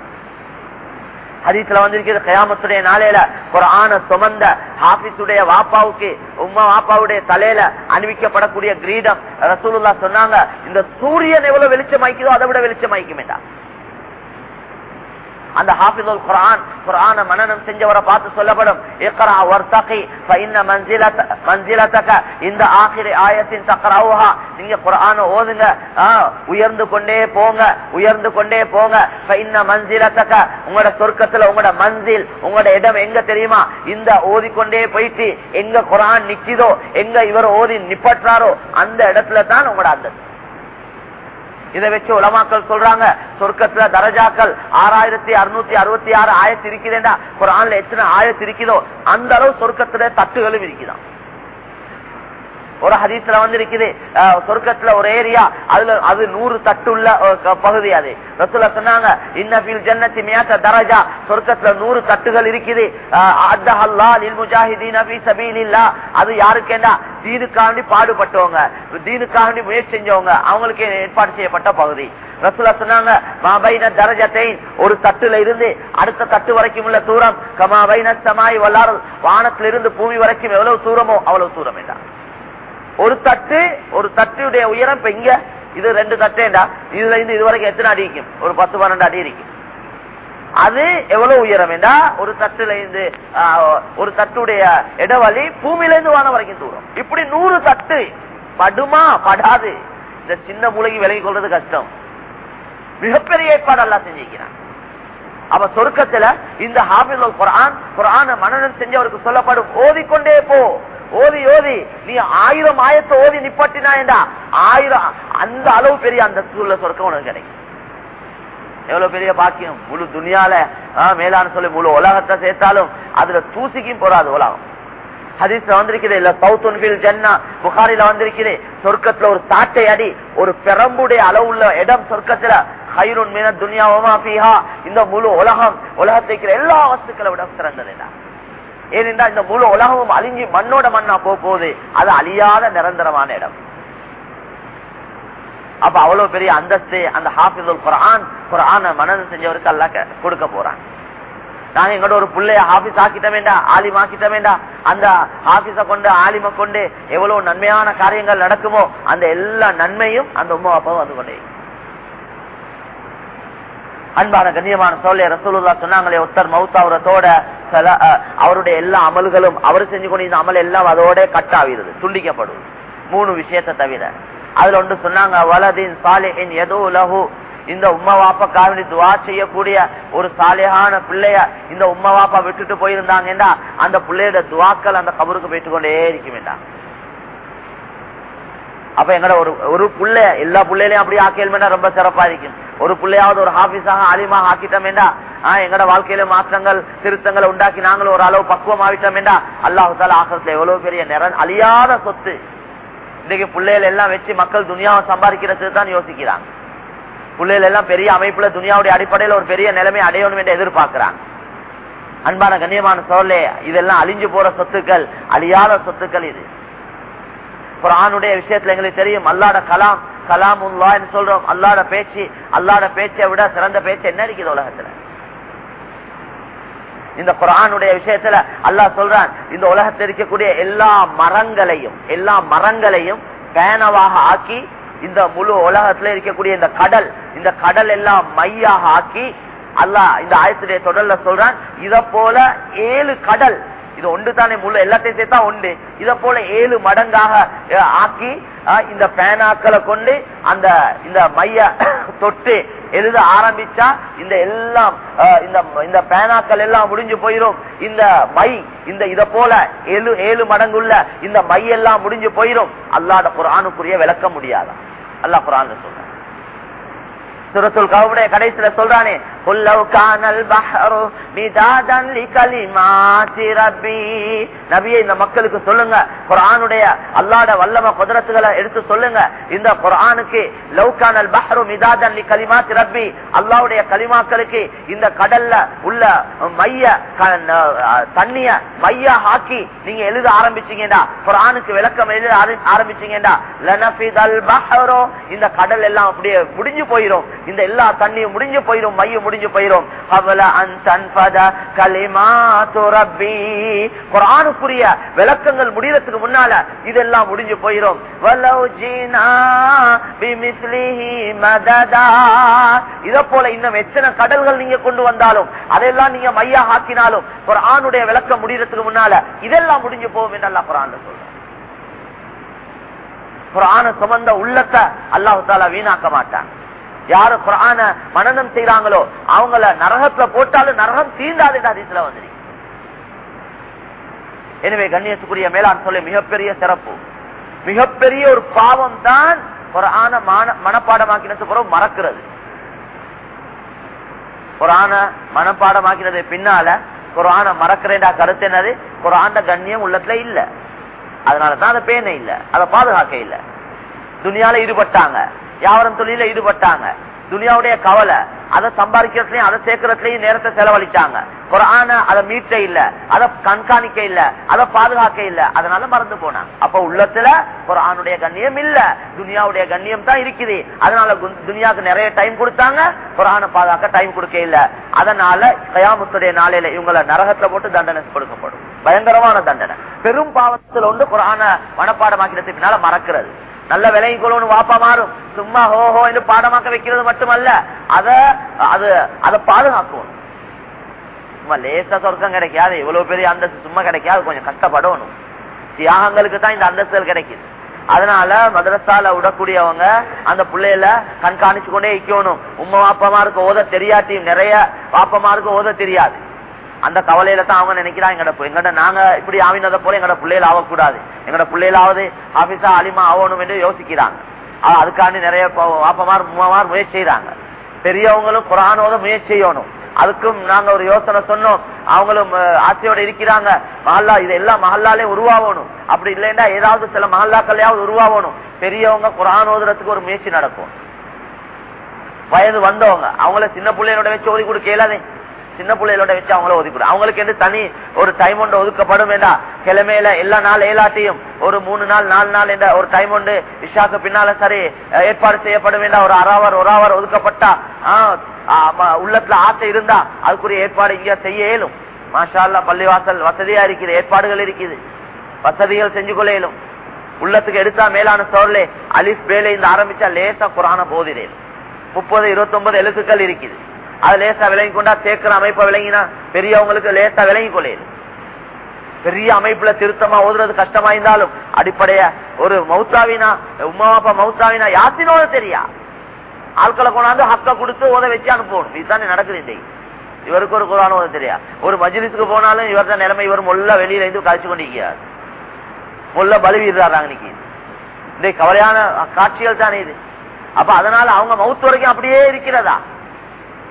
ஹதீஸ்ல வந்திருக்கிறது கயாமத்துடைய நாளையில ஒரு ஆன சுமந்த ஹாபிஸுடைய வாப்பாவுக்கு உமா வாப்பாவுடைய தலையில அணிவிக்கப்படக்கூடிய கிரீடம் ரசூலுல்லா சொன்னாங்க இந்த சூரியன் எவ்வளவு வெளிச்சம் ஆய்க்குதோ அதை விட வெளிச்சம் ஆய்க்குமேடா அந்த ஹாஃபிதுல் குரான் குரான மனநம் செஞ்சவரை பார்த்து சொல்லப்படும் இக்ரா வர்தகி ஃபஇன்ன மன்சிலத மன்சிலதக இந்த ஆகிரி ஆயத்தின் தக்ரவுஹா நீங்க குர்ஆன ஓதுங்க உயர்ந்து கொண்டே போங்க உயர்ந்து கொண்டே போங்க ஃபஇன்ன மன்சிலதக உங்களோட சொர்க்கத்துல உங்களோட மன்சில் உங்களோட இடம் எங்க தெரியுமா இந்த ஓதிக்கொண்டே போயிட்டு எங்க குரான் நிக்குதோ எங்க இவர் ஓதி நிப்பற்றாரோ அந்த இடத்துல தான் உங்களோட அந்த இதை வச்சு உலமாக்கள் சொல்றாங்க சொர்க்கத்துல தரஜாக்கள் ஆறாயிரத்தி அறுநூத்தி அறுபத்தி ஆறு ஆயத்து இருக்குதுண்டா ஒரு ஆண்ல எத்தனை ஆயத்து இருக்குதோ அந்த அளவு சொர்க்கத்துல தட்டுகளும் இருக்குதான் ஒரு ஹதீஸ்ல வந்து இருக்குது சொர்க்கத்துல ஒரு ஏரியா அதுல அது நூறு தட்டு உள்ள பகுதி அது ரசூல சொன்னாங்க இன்னபில் ஜன்னத்தி மியாத்த தரஜா சொர்க்கத்துல நூறு தட்டுகள் இருக்குது அது யாருக்கேண்டா தீனுக்காண்டி பாடுபட்டவங்க தீனுக்காண்டி முயற்சி செஞ்சவங்க அவங்களுக்கு ஏற்பாடு செய்யப்பட்ட பகுதி ரசூலா சொன்னாங்க மாபைன தரஜத்தை ஒரு தட்டுல இருந்து அடுத்த தட்டு வரைக்கும் உள்ள தூரம் கமாபைன சமாய் வல்லாறு வானத்திலிருந்து பூமி வரைக்கும் எவ்வளவு தூரமோ அவ்வளவு தூரம் என்றார் ஒரு தட்டு ஒரு தட்டுடைய உயரம் இப்ப இங்க இது ரெண்டு தட்டேண்டா இதுல இருந்து இது வரைக்கும் எத்தனை அடி இருக்கும் ஒரு பத்து பன்னெண்டு அடி இருக்கும் அது எவ்வளவு உயரம் என்றா ஒரு தட்டுல இருந்து ஒரு தட்டுடைய இடவழி பூமியில இருந்து வான வரைக்கும் தூரம் இப்படி நூறு தட்டு படுமா படாது இந்த சின்ன மூளைக்கு விலகி கொள்றது கஷ்டம் மிகப்பெரிய ஏற்பாடு எல்லாம் செஞ்சிருக்கிறான் அவ சொர்க்கத்துல இந்த ஹாபில் குரான் குரான மனநம் செஞ்சவருக்கு சொல்லப்படும் ஓதிக்கொண்டே போ ஓதி ஓதி நீ ஆயிரம் ஆயத்தை ஓதி நிப்பாட்டினா ஆயிரம் அந்த அளவு பெரிய அந்த சூழல சொர்க்கம் உனக்கு கிடைக்கும் எவ்வளவு பெரிய பாக்கியம் முழு துணியால மேலான சொல்லி முழு உலகத்தை சேர்த்தாலும் அதுல தூசிக்கும் போறாது உலகம் ஹதீஸ்ல வந்திருக்குது இல்ல சவுத் ஒன்பில் ஜன்னா புகாரில வந்திருக்குது சொர்க்கத்துல ஒரு சாட்டை அடி ஒரு பெரம்புடைய அளவுள்ள இடம் சொர்க்கத்துல ஹைருன் மீன துனியாவமா பீஹா இந்த முழு உலகம் உலகத்தை எல்லா வஸ்துக்களை விட சிறந்ததுடா ஏனென்றா இந்த முழு உலகமும் அழிஞ்சி மண்ணோட மண்ணா போக போகுது அது அழியாத நிரந்தரமான இடம் அப்ப அவ்வளவு பெரிய அந்தஸ்து அந்த ஹாஃபிதுல் குரான் குரான மனது செஞ்சவருக்கு அல்ல கொடுக்க போறான் நாங்க எங்கட ஒரு பிள்ளைய ஹாபிஸ் ஆக்கிட்ட வேண்டாம் ஆலிம் ஆக்கிட்ட வேண்டாம் அந்த ஹாபிஸ கொண்டு ஆலிம கொண்டு எவ்வளவு நன்மையான காரியங்கள் நடக்குமோ அந்த எல்லா நன்மையும் அந்த உமா அப்பாவும் வந்து கொண்டே அன்பான கண்ணியமான சோழ ரசூலுல்லா சொன்னாங்களே ஒருத்தர் மவுத்தாவரத்தோட சில அவருடைய எல்லா அமல்களும் அவர் செஞ்சு கொண்டு இந்த அமல் எல்லாம் அதோட கட் ஆகிறது துண்டிக்கப்படும் மூணு விஷயத்தை தவிர அதுல ஒன்று சொன்னாங்க வலதின் சாலிஹின் எதோ லஹு இந்த உம்மா வாப்பாக்காக துவா செய்யக்கூடிய ஒரு சாலையான பிள்ளைய இந்த உம்மா வாப்பா விட்டுட்டு போயிருந்தாங்கன்னா அந்த பிள்ளையோட துவாக்கள் அந்த கபருக்கு போயிட்டு கொண்டே இருக்க வேண்டாம் அப்ப எங்கட ஒரு ஒரு புள்ள எல்லா பிள்ளைகளையும் அப்படி ஆக்கியல்மெண்டா ரொம்ப சிறப்பா இருக்கும் ஒரு பிள்ளையாவது ஒரு ஹாபிஸாக ஆலிமாக ஆக்கிட்டோமேண்டா ஆஹ் எங்கட வாழ்க்கையில மாற்றங்கள் திருத்தங்களை உண்டாக்கி நாங்களும் ஒரு அளவு பக்குவம் ஆகிட்டோமேண்டா அல்லாஹு தால ஆசிரத்துல எவ்வளவு பெரிய நிற அழியாத சொத்து இன்னைக்கு பிள்ளைகள் எல்லாம் வச்சு மக்கள் துனியாவை சம்பாதிக்கிறது தான் யோசிக்கிறாங்க பிள்ளைகள் எல்லாம் பெரிய அமைப்புல துனியாவுடைய அடிப்படையில் ஒரு பெரிய நிலைமை அடையணும் என்று எதிர்பார்க்கிறாங்க அன்பான கண்ணியமான சோழே இதெல்லாம் அழிஞ்சு போற சொத்துக்கள் அழியாத சொத்துக்கள் இது குரானுடைய விஷயத்துல எங்களுக்கு தெரியும் அல்லாட கலாம் கலாம் உல்லான்னு சொல்றோம் அல்லாட பேச்சு அல்லாட பேச்சை விட சிறந்த பேச்சு என்ன இருக்குது உலகத்துல இந்த குரானுடைய விஷயத்துல அல்லாஹ் சொல்றான் இந்த உலகத்தில் இருக்கக்கூடிய எல்லா மரங்களையும் எல்லா மரங்களையும் பேனவாக ஆக்கி இந்த முழு உலகத்துல இருக்கக்கூடிய இந்த கடல் இந்த கடல் எல்லாம் மையாக ஆக்கி அல்லாஹ் இந்த ஆயத்துடைய தொடர்ல சொல்றான் இத போல ஏழு கடல் இது ஒன்று தானே முழு எல்லாத்தையும் சேர்த்தா உண்டு இத போல ஏழு மடங்காக அஹ், ஆக்கி அஹ், இந்த பேனாக்களை கொண்டு அந்த இந்த மைய தொட்டு எழுத ஆரம்பிச்சா இந்த எல்லாம் அஹ், இந்த இந்த பேனாக்கள் எல்லாம் முடிஞ்சு போயிரும் இந்த மை இந்த இத போல ஏழு ஏழு மடங்குள்ள இந்த மை எல்லாம் முடிஞ்சு போயிரும் அல்லாட குரானுக்குரிய விளக்க முடியாதா அல்லாஹ் குரான் சொல்ற சுரத்துல் கவுடைய கடைசியில சொல்றானே குல்லவ் கானல் பஹரு மிதாதன் லிகலிமாத்தி ரப்பி நபியே இந்த மக்களுக்கு சொல்லுங்க குர்ஆனுடைய அல்லாஹ்ட வல்லம குதிரத்துகளை எடுத்து சொல்லுங்க இந்த குர்ஆனுக்கு லவ் கானல் பஹரு மிதாதன் லிகலிமாத்தி ரப்பி அல்லாஹ்வுடைய கலிமாக்களுக்கு இந்த கடல்ல உள்ள மைய க- ந- தண்ணிய மைய ஆக்கி நீங்க எழுத ஆரம்பிச்சீங்கடா குர்ஆனுக்கு விளக்கம் எழுத ஆர- ஆரம்பிச்சீங்கடா லனஃபிதல் பஹரு இந்த கடல் எல்லாம் அப்படியே முடிஞ்சு போயிரும் இந்த எல்லா தண்ணியும் முடிஞ்சு போயிரும் மையம் முடிஞ்சு போயிரும் அவல அன் தன்பத கலிமாத்து ரப்பி குர்ஆனுக்குரிய விளக்கங்கள் முடியறதுக்கு முன்னால இதெல்லாம் முடிஞ்சு போயிரும் வலவ் ஜீனா பிமிஸ்லிஹி மததா இத போல இன்னும் எத்தனை கடல்கள் நீங்க கொண்டு வந்தாலும் அதெல்லாம் நீங்க மையா ஆக்கினாலும் குர்ஆனுடைய விளக்கம் முடியறதுக்கு முன்னால இதெல்லாம் முடிஞ்சு போகும் என்று அல்லாஹ் குர்ஆன்ல சொல்றான் குரான சுமந்த உள்ளத்தை அல்லாஹு தாலா வீணாக்க மாட்டான் யாரு குரான மனநம் செய்யறாங்களோ அவங்கள நரகத்துல போட்டாலும் நரகம் தீண்டாது அதிசல வந்துருக்கு எனவே கண்ணியத்துக்குரிய மேலாண் சொல்ல மிகப்பெரிய சிறப்பு மிகப்பெரிய ஒரு பாவம் தான் குரான மனப்பாடமாக்கினது பிறகு மறக்கிறது குரான மனப்பாடமாக்கினது பின்னால குரான மறக்கிறேன்டா கருத்து என்னது குரான கண்ணியம் உள்ளத்துல இல்ல அதனாலதான் அந்த பேனை இல்ல அதை பாதுகாக்க இல்ல துனியால ஈடுபட்டாங்க யாவரம் தொழில ஈடுபட்டாங்க துனியாவுடைய கவலை அதை சம்பாதிக்கிறதுலயும் அதை சேர்க்கறதுலயும் நேரத்தை செலவழிச்சாங்க குரான அதை மீட்ட இல்ல அதை கண்காணிக்க இல்ல அதை பாதுகாக்க இல்ல அதனால மறந்து போனாங்க அப்ப உள்ளத்துல குரானுடைய கண்ணியம் இல்ல துனியாவுடைய கண்ணியம் தான் இருக்குது அதனால கு- துனியாவுக்கு நிறைய டைம் கொடுத்தாங்க குரான பாதுகாக்க டைம் கொடுக்க இல்ல அதனால கயாமுத்துடைய நாளையில இவங்களை நரகத்துல போட்டு தண்டனை கொடுக்கப்படும் பயங்கரமான தண்டனை பெரும் பாவத்துல ஒன்று குரான மனப்பாடமாக்கிறதுக்கு பின்னால மறக்கிறது நல்ல விலகி கொள்ளணும் வாப்பா மாறும் சும்மா ஹோ ஹோ என்று பாடமாக்க வைக்கிறது மட்டுமல்ல அத அது அதை பாதுகாக்கணும் சும்மா லேசா சொர்க்கம் கிடைக்காது இவ்வளவு பெரிய அந்தஸ்து சும்மா கிடைக்காது கொஞ்சம் கஷ்டப்படணும் தியாகங்களுக்கு தான் இந்த அந்தஸ்துகள் கிடைக்குது அதனால மதரசால விடக்கூடியவங்க அந்த பிள்ளையில கண்காணிச்சு கொண்டே இருக்கணும் உம்மா வாப்பமாருக்கு ஓத தெரியாட்டியும் நிறைய வாப்பமாருக்கு ஓத தெரியாது அந்த கவலையில தான் அவங்க நினைக்கிறாங்க எங்கட எங்கட நாங்க இப்படி ஆவினதை போல எங்கட பிள்ளைகள் ஆகக்கூடாது எங்கட பிள்ளைகளாவது ஆபீஸா அலிமா ஆகணும் என்று யோசிக்கிறாங்க ஆ, அதுக்காண்டி நிறைய ப- வாப்பமார் உம்மாமார் முயற்சி செய்யறாங்க பெரியவங்களும் குரானோத முயற்சி செய்யணும் அதுக்கும் நாங்க ஒரு யோசனை சொன்னோம் அவங்களும் அஹ், ஆசையோட இருக்கிறாங்க மஹல்லா இது எல்லாம் மஹல்லாலே உருவாகணும் அப்படி இல்லைன்னா ஏதாவது சில மஹல்லாக்கள்லயாவது உருவாகணும் பெரியவங்க குரான் ஓதுறதுக்கு ஒரு முயற்சி நடக்கும் வயது வந்தவங்க அவங்கள சின்ன பிள்ளைகளோட வச்சு ஓதி கொடுக்க இயலாதே சின்ன பிள்ளைகளோட வச்சு அவங்கள ஒதுக்கி கொடு. அவங்களுக்கு என்று தனி ஒரு டைம் ஒன்று ஒதுக்கப்படும் வேண்டாம் கிழமையில எல்லா நாள் ஏலாட்டியும் ஒரு மூணு நாள் நாலு நாள் என்ற ஒரு டைம் உண்டு விஷாக்கு பின்னால சரி அஹ், ஏற்பாடு செய்யப்படும் வேண்டாம் ஒரு அறாவர் ஒரு அவர் ஒதுக்கப்பட்டா ஆஹ், ஆமா, உள்ளத்துல ஆசை இருந்தா அதுக்குரிய ஏற்பாடு இங்க செய்ய இயலும் மாஷா அல்லாஹ் பள்ளிவாசல் வசதியா இருக்குது ஏற்பாடுகள் இருக்குது வசதிகள் செஞ்சு கொள்ள இயலும் உள்ளத்துக்கு எடுத்தா மேலான சோர்லே அலிஃப் பேலே இந்த ஆரம்பிச்சா லேசா குரான போதிரேன் முப்பது இருபத்தி ஒன்பது எழுத்துக்கள் இருக்குது அது லேசா விளங்கி கொண்டா சேர்க்கிற அமைப்பை விளங்கினா பெரியவங்களுக்கு லேசா விளங்கி கொள்ளையில் பெரிய அமைப்புல திருத்தமா ஓதுறது கஷ்டமா இருந்தாலும் அடிப்படைய ஒரு மௌத்தாவினா உமா அப்பா மௌத்தாவினா யாத்தினோட தெரியா ஆட்களை கொண்டாந்து ஹக்க கொடுத்து ஓத வச்சு அனுப்பணும் இதுதானே நடக்குது இந்த இவருக்கு ஒரு குரான் ஓத தெரியா ஒரு மஜ்லிஸுக்கு போனாலும் இவர் தான் நிலைமை இவர் மொல்ல வெளியில இருந்து கழிச்சு கொண்டிருக்கிறார் மொல்ல பலவீடுறாங்க இன்னைக்கு இந்த கவலையான காட்சிகள் தானே இது அப்ப அதனால அவங்க மவுத்து வரைக்கும் அப்படியே இருக்கிறதா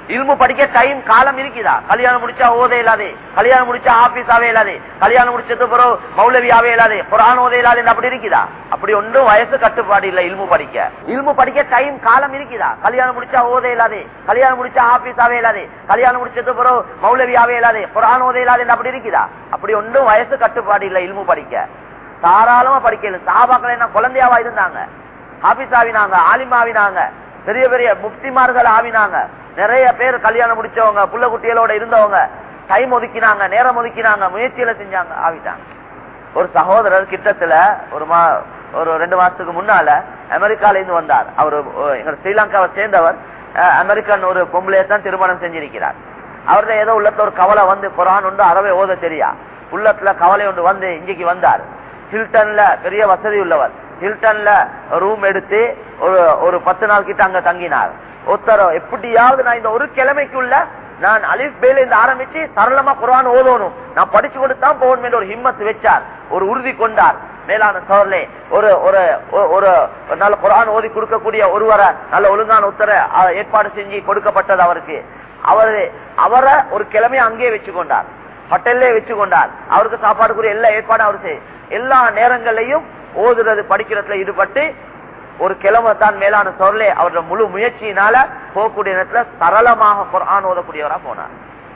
இல்மு படிக்க டைம் காலம் இருக்குதா கல்யாணம் முடிச்சா ஓத இல்லாதே கல்யாணம் முடிச்சா ஆபீஸ் ஆவே இல்லாதே கல்யாணம் முடிச்சது பிறகு மௌலவி ஆவே இல்லாதே குரான் ஓத இல்லாதே அப்படி இருக்குதா அப்படி ஒன்றும் வயசு கட்டுப்பாடு இல்ல இல்மு படிக்க இல்மு படிக்க டைம் காலம் இருக்குதா கல்யாணம் முடிச்சா ஓத இல்லாதே கல்யாணம் முடிச்சா ஆபீஸ் ஆவே இல்லாதே கல்யாணம் முடிச்சது பிறகு மௌலவி ஆவே இல்லாதே குரான் ஓத இல்லாதே அப்படி இருக்குதா அப்படி ஒன்றும் வயசு கட்டுப்பாடு இல்ல இல்மு படிக்க தாராளமா படிக்கல சாபாக்கள் என்ன குழந்தையாவா இருந்தாங்க ஆபீஸ் ஆவினாங்க ஆலிம் ஆவினாங்க பெரிய பெரிய முப்திமார்கள் ஆவினாங்க நிறைய பேர் கல்யாணம் முடிச்சவங்க புள்ள குட்டிகளோட இருந்தவங்க டைம் ஒதுக்கினாங்க நேரம் ஒதுக்கினாங்க முயற்சியில செஞ்சாங்க ஆவிட்டாங்க ஒரு சகோதரர் கிட்டத்துல ஒரு மா ஒரு ரெண்டு மாசத்துக்கு முன்னால அமெரிக்கால இருந்து வந்தார் அவர் எங்க ஸ்ரீலங்காவை சேர்ந்தவர் அஹ், அமெரிக்கன் ஒரு பொம்பளையை தான் திருமணம் செஞ்சிருக்கிறார் அவர்த ஏதோ உள்ளத்துல ஒரு கவலை வந்து குரான் உண்டு அறவே ஓத தெரியா உள்ளத்துல கவலை ஒன்று வந்து இன்றைக்கு வந்தார் ஹில்டன்ல பெரிய வசதி உள்ளவர் ஹில்டன்ல ரூம் எடுத்து ஒரு ஒரு பத்து நாள் கிட்ட அங்க தங்கினார் ஒருத்தர் எப்படியாவது நான் இந்த ஒரு கிழமைக்குள்ள நான் அலிஃப் பேல இருந்து ஆரம்பிச்சு சரளமா குரான் ஓதணும் நான் படிச்சு கொடுத்தான் போகணும் என்று ஒரு ஹிம்மத் வச்சார் ஒரு உறுதி கொண்டார் மேலான சோர்லே ஒரு ஒரு ஒரு- ஒரு நல்ல குரான் ஓதி கொடுக்கக்கூடிய ஒருவரை நல்ல ஒழுங்கான உத்தர அஹ், ஏற்பாடு செஞ்சு கொடுக்கப்பட்டது அவருக்கு அவரு அவரை ஒரு கிழமையை அங்கேயே வச்சு கொண்டார் ஹோட்டல்லே வச்சு கொண்டார் அவருக்கு சாப்பாடுக்குரிய எல்லா ஏற்பாடும் அவர் செய்- எல்லா நேரங்களையும் ஓதுறது படிக்கிறதுல ஈடுபட்டு ஒரு கிழமை தான் மேலான சொல்லே அவரோட முழு முயற்சியினால போகக்கூடிய நேரத்துல சரளமாக குர்ஆன் ஓதக்கூடியவரா போனார்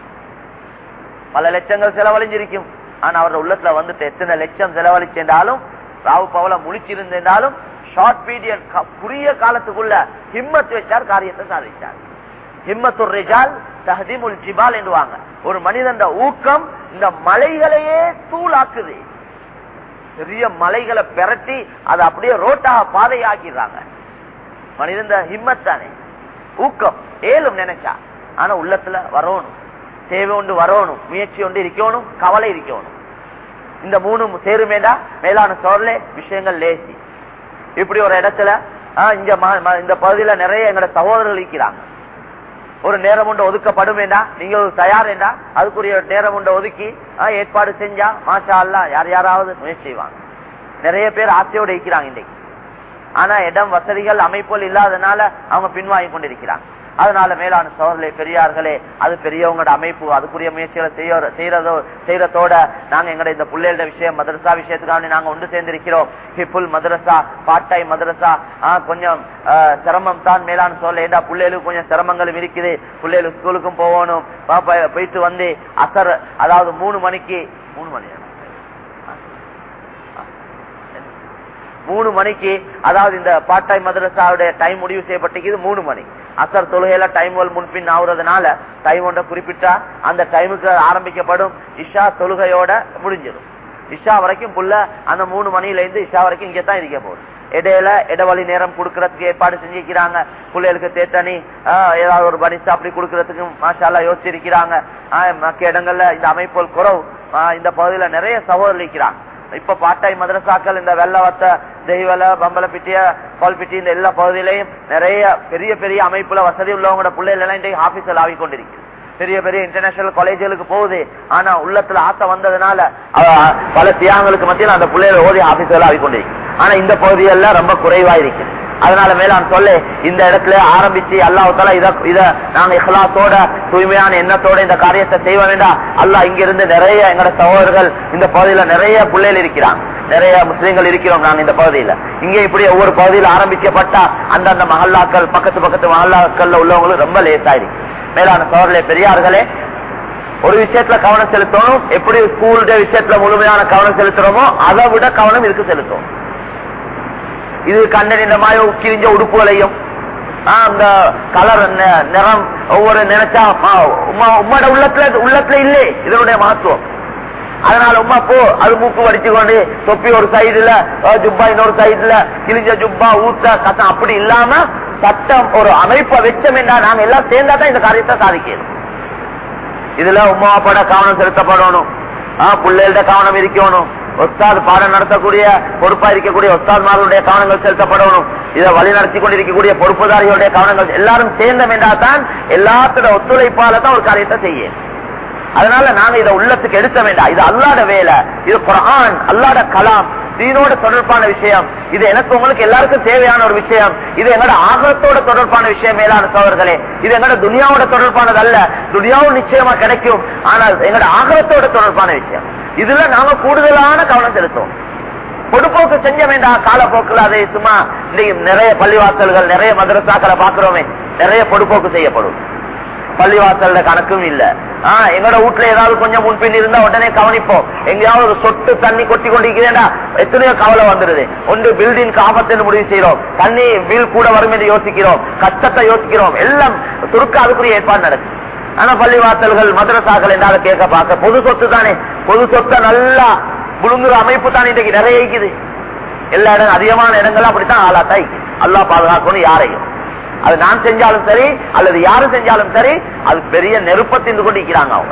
பல லட்சங்கள் செலவழிஞ்சிருக்கும் ஆனா அவரோட உள்ளத்துல வந்துட்டு எத்தனை லட்சம் செலவழிச்சிருந்தாலும் ராவு பவல முழிச்சிருந்தாலும் ஷார்ட் பீரியட் குறுகிய காலத்துக்குள்ள ஹிம்மத் வச்சார் காரியத்தை சாதிச்சார் ஹிம்மத்துர் ரிஜால் தஹதீமுல் ஜிபால் என்றுவாங்க ஒரு மனிதன் ஊக்கம் இந்த மலைகளையே தூளாக்குது பெரிய மலைகளை பெரட்டி அதை அப்படியே ரோட்டாக பாதையாக்கிடுறாங்க மனிதன் ஹிம்மத் தானே ஊக்கம் ஏலும் நினைச்சா ஆனா உள்ளத்துல வரணும் தேவை ஒன்று வரணும் முயற்சி ஒன்று இருக்கணும் கவலை இருக்கணும் இந்த மூணு சேருமேடா மேலான சோர்லே விஷயங்கள் லேசி இப்படி ஒரு இடத்துல ஆஹ், இங்க ம- ம- இந்த பகுதியில நிறைய எங்களோட சகோதரர்கள் இருக்கிறாங்க ஒரு நேரம் உண்டு ஒதுக்கப்படும் வேண்டா நீங்க ஒரு தயார் வேண்டா அதுக்குரிய ஒரு நேரம் உண்டு ஒதுக்கி ஆஹ், ஏற்பாடு செஞ்சா மாஷா அல்லா யார் யாராவது முயற்சி செய்வாங்க நிறைய பேர் ஆசையோட இருக்கிறாங்க இன்னைக்கு ஆனா இடம் வசதிகள் அமைப்புகள் இல்லாதனால அவங்க பின்வாங்கி கொண்டிருக்கிறாங்க அதனால மேலான சோழர்களே பெரியார்களே அது பெரியவங்களோட அமைப்பு அதுக்குரிய முயற்சிகளை செய்ய செய்யறதோ செய்யறதோட நாங்க எங்களோட இந்த பிள்ளைகளோட விஷயம் மதரசா விஷயத்துக்காக நாங்க ஒன்று சேர்ந்திருக்கிறோம் ஹிப்புல் மதரசா பார்ட் டைம் மதரசா ஆஹ், கொஞ்சம் ஆஹ், சிரமம் தான் மேலான சோழ ஏண்டா பிள்ளைகளுக்கு கொஞ்சம் சிரமங்களும் இருக்குது பிள்ளைகள் ஸ்கூலுக்கும் போகணும் பா- பா- போயிட்டு வந்து அசர் அதாவது மூணு மணிக்கு மூணு மணி மூணு மணிக்கு அதாவது இந்த பார்ட் டைம் மதரசாவுடைய டைம் முடிவு செய்யப்பட்டிருக்குது மூணு மணி அசர் தொழுகையில டைம் முன்பின் ஆகுறதுனால டைம் ஒன்றை குறிப்பிட்டா அந்த டைமுக்கு ஆரம்பிக்கப்படும் இஷா தொழுகையோட முடிஞ்சிடும் இஷா வரைக்கும் புள்ள அந்த மூணு மணில இருந்து இஷா வரைக்கும் இங்க தான் இருக்க போகுது இடையில இடைவெளி நேரம் கொடுக்கறதுக்கு ஏற்பாடு செஞ்சிருக்கிறாங்க பிள்ளைகளுக்கு தேத்தனி ஆஹ், ஏதாவது ஒரு பனிசா அப்படி கொடுக்கறதுக்கு மாஷாலா யோசிச்சிருக்கிறாங்க ஆஹ், மக்க இடங்கள்ல இந்த அமைப்புகள் குறவு ஆஹ், இந்த பகுதியில நிறைய சகோதரர் இருக்கிறாங்க இப்ப பாட்டாய் மதரசாக்கள் இந்த வெள்ளவத்த தெய்வல பம்பலப்பிட்டிய கோல்பிட்டி இந்த எல்லா பகுதியிலையும் நிறைய பெரிய பெரிய அமைப்புல வசதி உள்ளவங்களோட பிள்ளைகள் எல்லாம் இன்றைக்கு ஆபீஸில் ஆகிக்கொண்டிருக்கு பெரிய பெரிய இன்டர்நேஷனல் காலேஜுகளுக்கு போகுது ஆனா உள்ளத்துல ஆசை வந்ததுனால அவ பல தியாகங்களுக்கு மத்தியில் அந்த பிள்ளைகளை ஓதி ஆபீஸில் ஆகிக்கொண்டிருக்கு ஆனா இந்த பகுதிகளில் ரொம்ப குறைவா இருக்கு அதனால மேலான் சொல்ல இந்த இடத்துல ஆரம்பிச்சு அல்லாஹால இத இத நாங்க இஹ்லாசோட தூய்மையான எண்ணத்தோட இந்த காரியத்தை செய்ய வேண்டாம் அல்லாஹ் இங்க இருந்து நிறைய எங்கட சகோதரர்கள் இந்த பகுதியில நிறைய பிள்ளைகள் இருக்கிறாங்க நிறைய முஸ்லீம்கள் இருக்கிறோம் நாங்க இந்த பகுதியில இங்க இப்படி ஒவ்வொரு பகுதியில் ஆரம்பிக்கப்பட்டா அந்தந்த மஹல்லாக்கள் பக்கத்து பக்கத்து மஹல்லாக்கள்ல உள்ளவங்களுக்கு ரொம்ப லேசா இருக்கு மேலான சோழர்களே பெரியார்களே ஒரு விஷயத்துல கவனம் செலுத்தணும் எப்படி ஸ்கூலுடைய விஷயத்துல முழுமையான கவனம் செலுத்துறோமோ அதை விட கவனம் இருக்கு செலுத்தும் இது கண்ணன் இந்த மாதிரி கிழிஞ்ச உடுப்புகளையும் ஆஹ், அந்த கலர் நிறம் ஒவ்வொரு நினைச்சா ஆ, உம்மா- உம்மோட உள்ளத்துல உள்ளத்துல இல்லே இதனுடைய மகத்துவம் அதனால உமா போ அது மூக்கு வடிச்சு கொண்டு தொப்பி ஒரு சைடுல ஜுப்பா இன்னொரு சைடுல கிழிஞ்ச ஜுப்பா ஊத்த கசம் அப்படி இல்லாம சட்டம் ஒரு அமைப்பை வச்சோம்னா நாங்க எல்லாம் சேர்ந்தா தான் இந்த காரியத்தை சாதிக்கணும் இதுல உமா அப்பாட கவனம் செலுத்தப்படணும் ஆஹ் பிள்ளைகளோட கவனம் இருக்கணும் ஒஸ்தாத் பாடம் நடத்தக்கூடிய பொறுப்பா இருக்கக்கூடிய ஒஸ்தாத்மார்களுடைய கவனங்கள் செலுத்தப்படணும் இதை வழி நடத்தி கொண்டிருக்கக்கூடிய பொறுப்புதாரிகளுடைய கவனங்கள் எல்லாரும் சேர்ந்த தான் எல்லாத்தோட ஒத்துழைப்பால தான் ஒரு காரியத்தை செய்யும் அதனால நாங்க இதை உள்ளத்துக்கு எடுக்க வேண்டாம் இது அல்லாட வேலை இது குரான் அல்லாட கலாம் தீனோட தொடர்பான விஷயம் இது எனக்கு உங்களுக்கு எல்லாருக்கும் தேவையான ஒரு விஷயம் இது எங்களோட ஆகத்தோட தொடர்பான விஷயம் மேலான சோழர்களே இது எங்களோட துனியாவோட தொடர்பானது அல்ல துனியாவும் நிச்சயமா கிடைக்கும் ஆனால் எங்களோட ஆகத்தோட தொடர்பான விஷயம் இதுல நாம கூடுதலான கவனம் செலுத்துவோம் பொதுப்போக்கு செஞ்ச வேண்டாம் காலப்போக்கில் அதை சும்மா இன்னைக்கு நிறைய பள்ளிவாசல்கள் நிறைய மதரசாக்களை பாக்குறோமே நிறைய பொதுப்போக்கு செய்யப்படும் பள்ளிவாசல்ல கணக்கும் இல்ல ஆஹ் எங்களோட வீட்டுல ஏதாவது கொஞ்சம் முன்பின் இருந்தா உடனே கவனிப்போம் எங்கேயாவது ஒரு சொட்டு தண்ணி கொட்டி கொண்டிருக்கிறேன்டா எத்தனையோ கவலை வந்துருது ஒன்று பில்டிங் ஆபத்து முடிவு செய்யறோம் தண்ணி பில் கூட வரும் என்று யோசிக்கிறோம் கஷ்டத்தை யோசிக்கிறோம் எல்லாம் சுருக்க அதுக்குரிய ஏற்பாடு நடக்குது ஆனா பள்ளிவாசல்கள் மதரசாக்கள் என்றால கேட்க பார்க்க பொது சொத்து தானே பொது சொத்தை நல்லா புழுங்குற அமைப்பு தான் இன்றைக்கு நிறைய இருக்குது எல்லா இடம் அதிகமான இடங்கள் அப்படித்தான் ஆளாத்தா அல்லா பாதுகாக்கணும் யாரையும் அது நான் செஞ்சாலும் சரி அல்லது யாரு செஞ்சாலும் சரி அது பெரிய நெருப்பை தின்று கொண்டு இருக்கிறாங்க அவங்க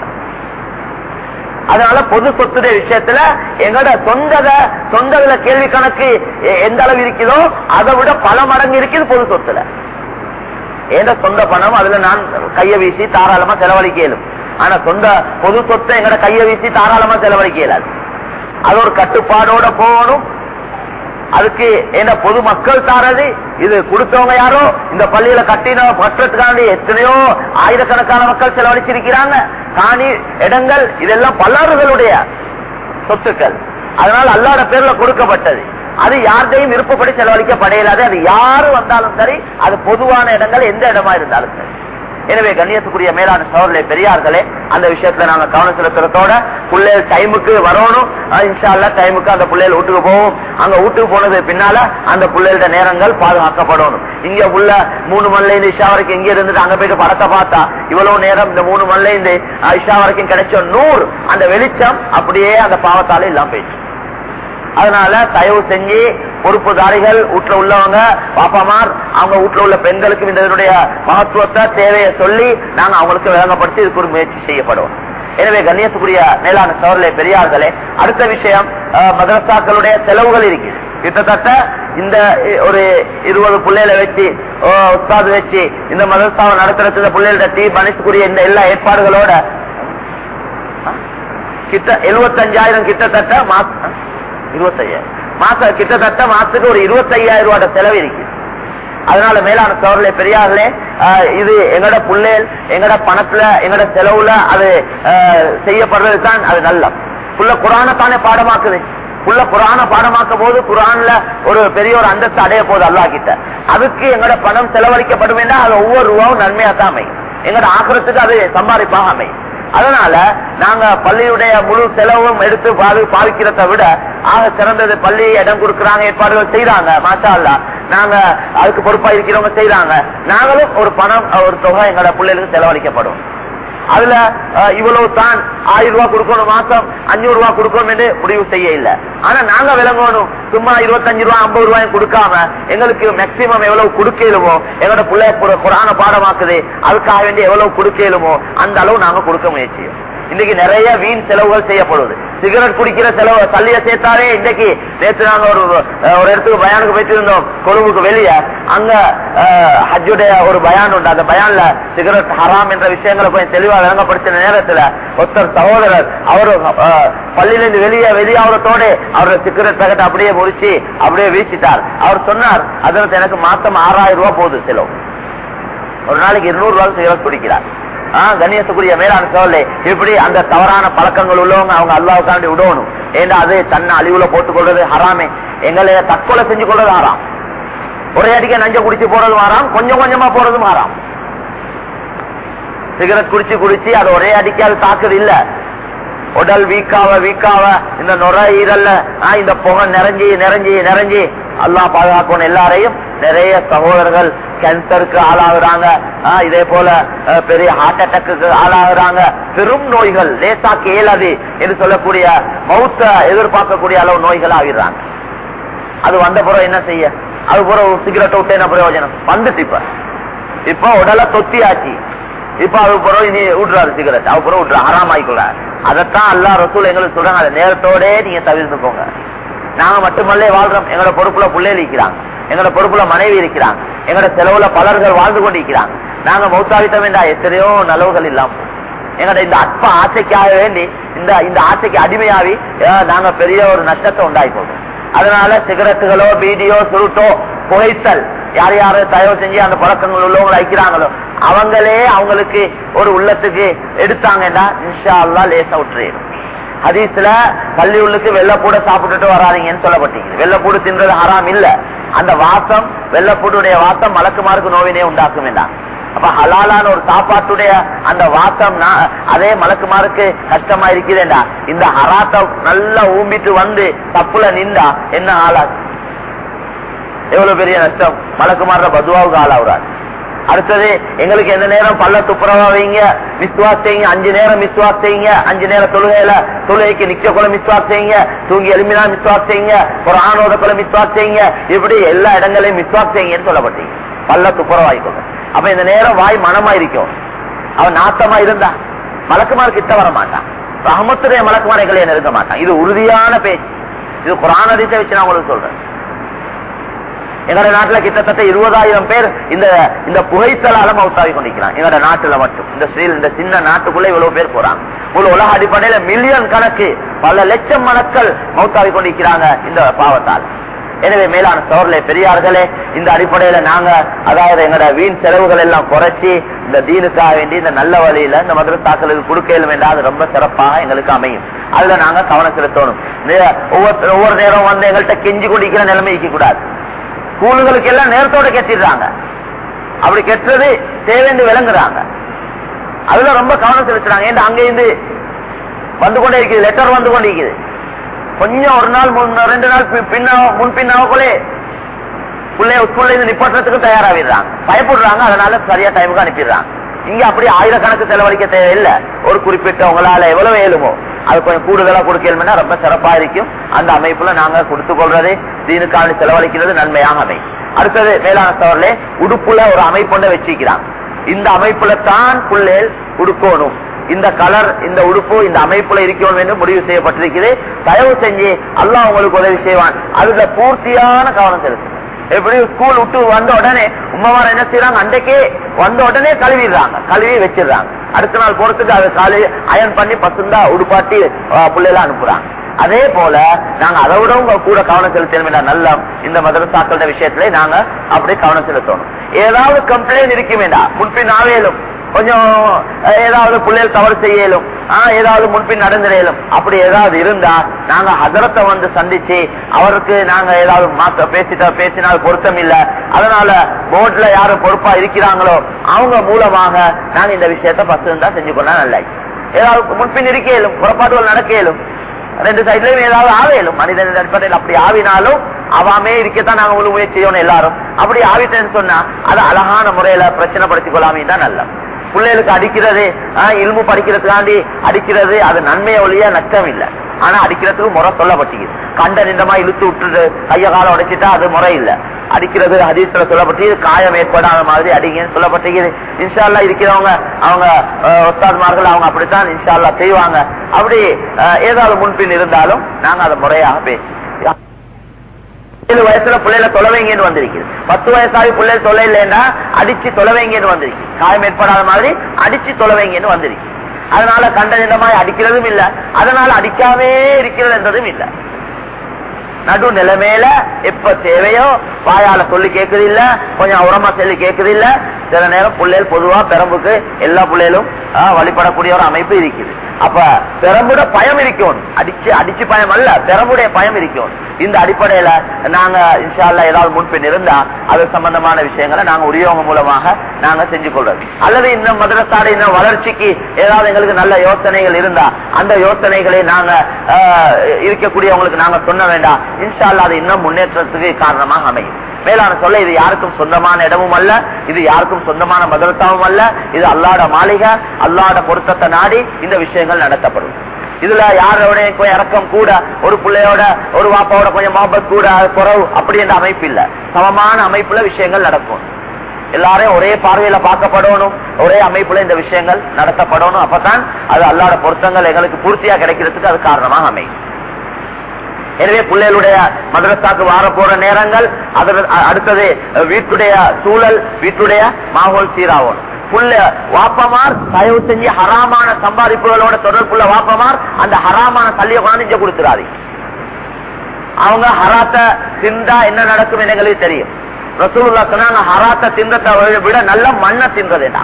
அதனால பொது சொத்துடைய விஷயத்துல எங்களோட சொந்தத சொந்ததுல கேள்வி கணக்கு எ- எந்த அளவு இருக்குதோ அதை விட பல மடங்கு இருக்குது பொது சொத்துல ஏந்த சொந்த பணம் அதுல நான் கைய வீசி தாராளமா செலவழிக்க இயலும் ஆனா சொந்த பொது சொத்தை எங்கட கைய வீசி தாராளமா செலவழிக்க இயலாது அது ஒரு கட்டுப்பாடோட போகணும் அதுக்கு என்ன பொது மக்கள் தாரது இது கொடுத்தவங்க யாரோ இந்த பள்ளியில கட்டின கட்டுறதுக்காண்டி எத்தனையோ ஆயிரக்கணக்கான மக்கள் செலவழிச்சிருக்கிறாங்க காணி இடங்கள் இதெல்லாம் பல்லாறுகளுடைய சொத்துக்கள் அதனால அல்லாட பேர்ல கொடுக்கப்பட்டது அது யார்கிட்டையும் விருப்பப்படி செலவழிக்கப்படையிலாது அது யாரு வந்தாலும் சரி அது பொதுவான இடங்கள் எந்த இடமா இருந்தாலும் சரி எனவே கண்ணியத்துக்குரிய மேலான சோழர்களே பெரியார்களே அந்த விஷயத்துல நாங்க கவனம் செலுத்துறதோட பிள்ளைகள் டைமுக்கு வரணும் அஹ் இன்ஷா அல்லா டைமுக்கு அந்த பிள்ளைகள் வீட்டுக்கு போவோம் அங்க வீட்டுக்கு போனது பின்னால அந்த பிள்ளைகளோட நேரங்கள் பாதுகாக்கப்படணும் இங்க உள்ள மூணு மணில இருந்து இஷா வரைக்கும் இங்க இருந்துட்டு அங்க போயிட்டு படத்தை பார்த்தா இவ்வளவு நேரம் இந்த மூணு மணில இருந்து அஹ், இஷா வரைக்கும் கிடைச்ச நூறு அந்த வெளிச்சம் அப்படியே அந்த பாவத்தால இல்லாம போயிடுச்சு அதனால தயவு செஞ்சு பொறுப்புதாரிகள் வீட்டுல உள்ளவங்க பாப்பாமார் அவங்க வீட்டுல உள்ள பெண்களுக்கு இந்த இதனுடைய மகத்துவத்தை தேவையை சொல்லி நாங்க அவங்களுக்கு விளங்கப்படுத்தி இதுக்கு ஒரு முயற்சி செய்யப்படுவோம் எனவே கண்ணியத்துக்குரிய மேலான சோழர்களே பெரியார்களே அடுத்த விஷயம் அஹ், மதரசாக்களுடைய செலவுகள் இருக்கு கிட்டத்தட்ட இந்த இ- ஒரு இருபது பிள்ளைகளை வச்சு ஓ, உஸ்தாது வச்சு இந்த மதரசாவை நடத்துறது இந்த பிள்ளைகளோட டீம் அனைத்துக்குரிய இந்த எல்லா ஏற்பாடுகளோட கிட்ட எழுபத்தஞ்சாயிரம் கிட்டத்தட்ட மாசம் இருபத்தையாயிரம் மாசம் கிட்டத்தட்ட மாசத்துக்கு ஒரு இருபத்தையாயிரம் ரூபாய் செலவு இருக்கு அதனால மேலான சோழர்களே பெரியார்களே ஆஹ், இது எங்கட புள்ளேல் எங்கட பணத்துல எங்கட செலவுல அது ஆஹ், செய்யப்படுறது தான் அது நல்ல புள்ள குரான தானே பாடமாக்குது புள்ள குரான பாடமாக்க போது குரான்ல ஒரு பெரிய ஒரு அந்தஸ்து அடைய போகுது அல்லாஹ் கிட்ட அதுக்கு எங்கட பணம் செலவழிக்கப்படும் என்றால் அது ஒவ்வொரு ரூபாவும் நன்மையா தான் அமையும் எங்கட ஆக்கிரத்துக்கு அது சம்பாதிப்பாக அமையும் அதனால நாங்க பள்ளியுடைய முழு செலவும் எடுத்து பாது பாவிக்கிறத விட ஆக சிறந்தது பள்ளி இடம் கொடுக்கறாங்க ஏற்பாடுகள் செய்யறாங்க மாஷா அல்லா நாங்க அதுக்கு பொறுப்பா இருக்கிறவங்க செய்யறாங்க நாங்களும் ஒரு பணம் ஒரு தொகை எங்களோட பிள்ளைகளுக்கு செலவழிக்கப்படும் அதுல அஹ், இவ்வளவு தான் ஆயிரம் ரூபாய் கொடுக்கணும் மாசம் அஞ்சூறு ரூபாய் கொடுக்கணும் என்று முடிவு செய்ய இல்ல ஆனா நாங்க விளங்கணும் சும்மா இருபத்தஞ்சு ரூபாய் ஐம்பது ரூபாயும் கொடுக்காம எங்களுக்கு மேக்சிமம் எவ்வளவு கொடுக்கலுமோ எங்களோட பிள்ளை புர- குரான பாடமாக்குது அதுக்காக வேண்டி எவ்வளவு கொடுக்கலுமோ அந்த அளவு நாங்க கொடுக்க முயற்சியும் இன்னைக்கு நிறைய வீண் செலவுகள் செய்யப்படுது சிகரெட் குடிக்கிற செலவு தள்ளிய சேர்த்தாலே இன்னைக்கு நேற்று நாங்க ஒரு அஹ், ஒரு இடத்துக்கு பயானுக்கு போயிட்டு இருந்தோம் கொழும்புக்கு வெளியே அங்க அஹ், ஹஜ்ஜுடைய ஒரு பயான் உண்டு அந்த பயான்ல சிகரெட் ஹராம் என்ற விஷயங்களை கொஞ்சம் தெளிவா விளங்கப்படுத்தின நேரத்துல ஒருத்தர் சகோதரர் அவரு அஹ், பள்ளியிலிருந்து வெளியே வெளியாகிறதோட அவரோட சிகரெட் பேக்கெட் அப்படியே முறிச்சு அப்படியே வீசிட்டார் அவர் சொன்னார் அதற்கு எனக்கு மாசம் ஆறாயிரம் ரூபாய் போகுது செலவு ஒரு நாளைக்கு இருநூறு ரூபாய் சிகரெட் குடிக்கிறார் ஆஹ் கண்ணியத்துக்குரிய மேலான சோழே இப்படி அந்த தவறான பழக்கங்கள் உள்ளவங்க அவங்க அல்லாவுக்காண்டி விடணும் ஏன்னா அது தன்னை அழிவுல போட்டுக் கொள்றது ஹராமே எங்களை தற்கொலை செஞ்சு கொள்றது ஹராம் ஒரே அடிக்க நஞ்ச குடிச்சு போறதும் ஹராம் கொஞ்சம் கொஞ்சமா போறதும் ஹராம் சிகரெட் குடிச்சு குடிச்சு அது ஒரே அடிக்க அது தாக்குது இல்ல உடல் வீக்காவ வீக்காவ இந்த நுரையீரல்ல ஆ, இந்த புகை நிறைஞ்சி நிறைஞ்சி நிறைஞ்சி அல்லாஹ் பாதுகாக்கணும் எல்லாரையும் நிறைய சகோதரர்கள் கேன்சருக்கு ஆளாகுறாங்க ஆ, இதே போல அஹ், பெரிய ஹார்ட் அட்டாக்கு ஆளாகுறாங்க பெரும் நோய்கள் லேசாக்கு இயலாது என்று சொல்லக்கூடிய மௌத்த எதிர்பார்க்கக்கூடிய அளவு நோய்கள் ஆகிடுறாங்க அது வந்த பிறகு என்ன செய்ய அது பிறகு சிகரெட் விட்டு என்ன பிரயோஜனம் வந்துட்டு இப்ப இப்ப உடலை தொத்தியாச்சு இப்ப அது பிறகு இனி விடுறாரு சிகரெட் அது பிறகு விட்டுற ஹராம் ஆயிக்கொள்றாரு அதைத்தான் அல்லா ரசூல் எங்களுக்கு சொல்றாங்க அதை நேரத்தோட நீங்க தவிர்த்து போங்க நாங்க மட்டுமல்ல வாழ்றோம் எங்களோட பொறுப்புல பிள்ளைகள் இருக்கிறாங்க எங்களோட பொறுப்புல மனைவி இருக்கிறாங்க எங்களோட செலவுல பலர்கள் வாழ்ந்து கொண்டு இருக்கிறாங்க நாங்க மௌத்தாவித்தம் என்றா எத்தனையோ நலவுகள் இல்லாம போகும். எங்களோட இந்த அற்ப ஆசைக்காக வேண்டி இந்த இந்த ஆசைக்கு அடிமையாவி அஹ், நாங்க பெரிய ஒரு நஷ்டத்தை உண்டாக்கி போடுறோம் அதனால சிகரெட்டுகளோ பீடியோ சுருட்டோ புகைத்தல் யார் யாரு தயவு செஞ்சு அந்த பழக்கங்கள் உள்ளவங்களை வைக்கிறாங்களோ அவங்களே அவங்களுக்கு ஒரு உள்ளத்துக்கு எடுத்தாங்கன்னா இன்ஷா அல்லா லேசா விட்டுறிடும் ஹதீஸ்ல பள்ளி உள்ளுக்கு வெள்ளப்பூட சாப்பிட்டுட்டு வராதீங்கன்னு சொல்லப்பட்டீங்க வெள்ளப்பூடு தின்றது ஹராம் இல்ல அந்த வாசம் வெள்ளப்பூடுடைய வாசம் மலக்குமாருக்கு நோவினே உண்டாக்கும் வேண்டாம் அப்ப ஹலாலான ஒரு சாப்பாட்டுடைய அந்த வாசம் அதே மலக்குமாருக்கு கஷ்டமா இருக்குதேண்டா இந்த ஹராத்த நல்லா ஊம்பிட்டு வந்து தப்புல நின்றா என்ன ஆளாது எவ்வளவு பெரிய நஷ்டம் மலக்குமார பதுவாவுக்கு ஆளாவுறாரு அடுத்தது எங்களுக்கு எந்த நேரம் பல்ல துப்புரவா வைங்க மிஸ்வாஸ் செய்யுங்க அஞ்சு நேரம் மிஸ்வாஸ் செய்யுங்க அஞ்சு நேரம் தொழுகையில தொழுகைக்கு நிக்க கூட மிஸ்வாஸ் செய்யுங்க தூங்கி எலும்பினா மிஸ்வாஸ் செய்யுங்க ஒரு ஆணோத கூட மிஸ்வாஸ் செய்யுங்க இப்படி எல்லா இடங்களையும் மிஸ்வாஸ் செய்யுங்கன்னு சொல்லப்பட்டீங்க பல்ல துப்புரவாய்க்கோங்க அப்ப இந்த நேரம் வாய் மனமா இருக்கும் அவன் நாத்தமா இருந்தா மலக்குமார் கிட்ட வர மாட்டான் ரஹமத்துடைய மலக்குமாரைகளே நெருங்க மாட்டான் இது உறுதியான பேச்சு இது குரானதித்தை வச்சு நான் உங்களுக்கு சொல்றேன் எங்களோட நாட்டுல கிட்டத்தட்ட இருபதாயிரம் பேர் இந்த இந்த புகைத்தலால மவுத்தாவி கொண்டிருக்கிறாங்க எங்களோட நாட்டுல மட்டும் இந்த ஸ்ரீ இந்த சின்ன நாட்டுக்குள்ள இவ்வளவு பேர் போறாங்க ஒரு உலக அடிப்படையில மில்லியன் கணக்கு பல லட்சம் மணக்கள் மவுத்தாவி கொண்டிருக்கிறாங்க இந்த பாவத்தால் எனவே மேலான சோர்லே பெரியார்களே இந்த அடிப்படையில நாங்க அதாவது எங்களோட வீண் செலவுகள் எல்லாம் குறைச்சி இந்த தீனுக்காக வேண்டி இந்த நல்ல வழியில இந்த மதுரத்தாக்களுக்கு கொடுக்கலும் என்றால் அது ரொம்ப சிறப்பாக எங்களுக்கு அமையும் அதுல நாங்க கவனம் செலுத்தணும் ஒவ்வொரு ஒவ்வொரு நேரம் வந்து எங்கள்கிட்ட கெஞ்சி குடிக்கிற நிலைமை இருக்க கூடாது ஸ்கூலுகளுக்கு எல்லாம் நேரத்தோட கெட்டிடுறாங்க அப்படி கெட்டுறது தேவைந்து விளங்குறாங்க அதுல ரொம்ப கவனம் செலுத்துறாங்க ஏன்னா அங்க இருந்து வந்து கொண்டே இருக்குது லெட்டர் வந்து கொண்டே இருக்குது கொஞ்சம் ஒரு நாள் ரெண்டு நாள் பின்னா முன் பின்னாவுக்குள்ளே பிள்ளைய ஸ்கூல்ல இருந்து நிப்பாட்டுறதுக்கு தயாராகிடுறாங்க பயப்படுறாங்க அதனால சரியா டைமுக்கு அனுப்பிடுறாங்க இங்க அப்படி ஆயிரக்கணக்கு செலவழிக்க தேவையில்லை ஒரு குறிப்பிட்ட உங்களால எவ்வளவு ஏழுமோ அது கொஞ்சம் கூடுதலா கொடுக்கலும்னா ரொம்ப சிறப்பா இருக்கும் அந்த அமைப்புல நாங்க கொடுத்து கொள்றது தீனுக்கான செலவழிக்கிறது நன்மையாக அமையும் அடுத்தது மேலான சவர்களே உடுப்புல ஒரு அமைப்பு வச்சிருக்கிறாங்க இந்த அமைப்புல தான் புள்ளேல் உடுக்கணும் இந்த கலர் இந்த உடுப்பு இந்த அமைப்புல இருக்கணும் என்று முடிவு செய்யப்பட்டிருக்கிறது தயவு செஞ்சு அல்லாஹ் உங்களுக்கு உதவி செய்வான் அதுல பூர்த்தியான கவனம் செலுத்து எப்படி ஸ்கூல் விட்டு வந்த உடனே உமாவார் என்ன செய்யறாங்க அன்றைக்கே வந்த உடனே கழுவிடுறாங்க கழுவி வச்சிடுறாங்க அடுத்த நாள் போறதுக்கு அது காலி அயன் பண்ணி பசுந்தா உடுப்பாட்டி பிள்ளைலாம் அனுப்புறாங்க அதே போல நாங்க அதை விட உங்க கூட கவனம் செலுத்தணும் நல்ல இந்த மதரசாக்கள விஷயத்துல நாங்க அப்படியே கவனம் செலுத்தணும் ஏதாவது கம்ப்ளைண்ட் இருக்க வேண்டாம் முன்பின் ஆவேலும் கொஞ்சம் ஏதாவது பிள்ளைகள் தவறு செய்யலும் ஏதாவது முன்பின் நடந்துடையலும் அப்படி ஏதாவது இருந்தா நாங்க ஹதரத்தை வந்து சந்திச்சு அவருக்கு நாங்க ஏதாவது மாத்த பேசிட்ட பேசினால் பொருத்தம் இல்ல அதனால போர்ட்ல யாரு பொறுப்பா இருக்கிறாங்களோ அவங்க மூலமாக நாங்க இந்த விஷயத்த பசு இருந்தா செஞ்சு கொண்டா நல்ல ஏதாவது முன்பின் இருக்க இயலும் புறப்பாடுகள் நடக்க இயலும் ரெண்டு சைட்லயும் ஏதாவது ஆவேலும் மனிதன் அடிப்படையில் அப்படி ஆவினாலும் அவாமே இருக்கத்தான் நாங்க முழு முயற்சி செய்யணும் எல்லாரும் அப்படி ஆவிட்டேன்னு சொன்னா அதை அழகான முறையில பிரச்சனை படுத்திக் கொள்ளாமே தான் நல்ல பிள்ளைகளுக்கு அடிக்கிறது இல்மு படிக்கிறதுக்காண்டி அடிக்கிறது அது நன்மையை ஒழிய நஷ்டம் இல்லை ஆனா அடிக்கிறதுக்கு முறை சொல்லப்பட்டிருக்கு கண்ட நின்றமா இழுத்து விட்டுட்டு கைய காலம் உடைச்சிட்டா அது முறை இல்ல அடிக்கிறது ஹதீஸ்ல சொல்லப்பட்டு காயம் ஏற்படாத மாதிரி அடிங்கன்னு சொல்லப்பட்டிருக்குது இன்ஷால்லா இருக்கிறவங்க அவங்க ஒஸ்தாத்மார்கள் அவங்க அப்படித்தான் இன்ஷால்லா செய்வாங்க அப்படி ஏதாவது முன்பின் இருந்தாலும் நாங்க அதை முறையாக பேசி ஏழு வயசுல பிள்ளைல தொலைவைங்கன்னு வந்திருக்குது பத்து வயசாகி பிள்ளைல தொலை இல்லைன்னா அடிச்சு தொலைவைங்கன்னு வந்திருக்கு காயம் ஏற்படாத மாதிரி அடிச்சு தொலைவைங்கன்னு வந்திருக்கு அதனால கண்ட நிலமாய் அடிக்கிறதும் இல்ல அதனால அடிக்காமே இருக்கிறது என்றதும் இல்ல நடு நிலைமையில எப்ப தேவையோ வாயால சொல்லி கேக்குது இல்ல கொஞ்சம் உரமா சொல்லி கேக்குது இல்ல சில நேரம் பிள்ளைகள் பொதுவா பெரம்புக்கு எல்லா பிள்ளைகளும் வழிபடக்கூடிய ஒரு அமைப்பு இருக்குது அப்ப பெரம்புட பயம் இருக்கணும் அடிச்சு அடிச்சு பயம் அல்ல பெரம்புடைய பயம் இருக்கணும் இந்த அடிப்படையில நாங்க இன்ஷால்ல ஏதாவது முன்பின் இருந்தா அது சம்பந்தமான விஷயங்களை நாங்க உரியோக மூலமாக நாங்க செஞ்சு கொள்றது அல்லது இந்த மதரசாட இந்த வளர்ச்சிக்கு ஏதாவது எங்களுக்கு நல்ல யோசனைகள் இருந்தா அந்த யோசனைகளை நாங்க இருக்கக்கூடியவங்களுக்கு நாங்க சொன்ன வேண்டாம் இன்ஷால்லா அது இன்னும் முன்னேற்றத்துக்கு காரணமாக அமையும் மேலான சொல்ல இது யாருக்கும் சொந்தமான இடமும் அல்ல இது யாருக்கும் சொந்தமான மதரசாவும் அல்ல இது அல்லாட மாளிகை அல்லாட பொருத்தத்தை நாடி இந்த விஷயங்கள் நடத்தப்படும் இதுல யாரோட இறக்கம் கூட ஒரு பிள்ளையோட ஒரு வாப்பாவோட கொஞ்சம் மொஹபத் கூட குறவு அப்படி என்ற அமைப்பு இல்ல சமமான அமைப்புல விஷயங்கள் நடக்கும் எல்லாரையும் ஒரே பார்வையில பார்க்கப்படணும் ஒரே அமைப்புல இந்த விஷயங்கள் நடத்தப்படணும் அப்பதான் அது அல்லாட பொருத்தங்கள் எங்களுக்கு பூர்த்தியா கிடைக்கிறதுக்கு அது காரணமாக அமையும் எனவே பிள்ளைகளுடைய மதரசாக்கு வார போற நேரங்கள் அடுத்தது வீட்டுடைய சூழல் வீட்டுடைய மாகோல் சீராகும் புள்ள வாப்பமார் தயவு செஞ்சு ஹராமான சம்பாதிப்புகளோட தொடர்புள்ள வாப்பமார் அந்த ஹராமான தள்ளிய கொண்டாந்து இங்க கொடுத்துறாரு அவங்க ஹராத்த தின்றா என்ன நடக்கும் எங்களுக்கு தெரியும் ரசூலுல்லா சொன்னாங்க ஹராத்த தின்றத்தை விட நல்ல மண்ணை தின்றதேடா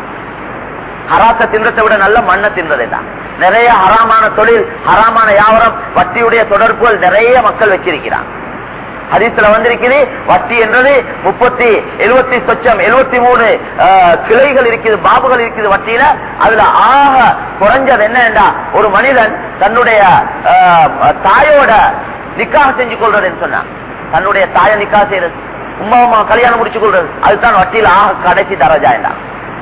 ஹராத்த தின்றத்தை விட நல்ல மண்ணை தின்றதேடா நிறைய ஹராமான தொழில் ஹராமான யாவரம் வட்டியுடைய தொடர்புகள் நிறைய மக்கள் வச்சிருக்கிறாங்க ஹதீஸ்ல வந்திருக்குது வட்டி என்றது முப்பத்தி எழுபத்தி சொச்சம் எழுபத்தி மூணு கிளைகள் இருக்குது பாபுகள் இருக்குது வட்டியில அதுல ஆக குறைஞ்சது என்னண்டா ஒரு மனிதன் தன்னுடைய ஆஹ், தாயோட நிக்காக செஞ்சு கொள்றதுன்னு சொன்னான் தன்னுடைய தாயை நிக்காக செய்யறது உமா உமா கல்யாணம் முடிச்சு கொள்றது அதுதான் வட்டியில ஆக கடைசி தரஜா என்ன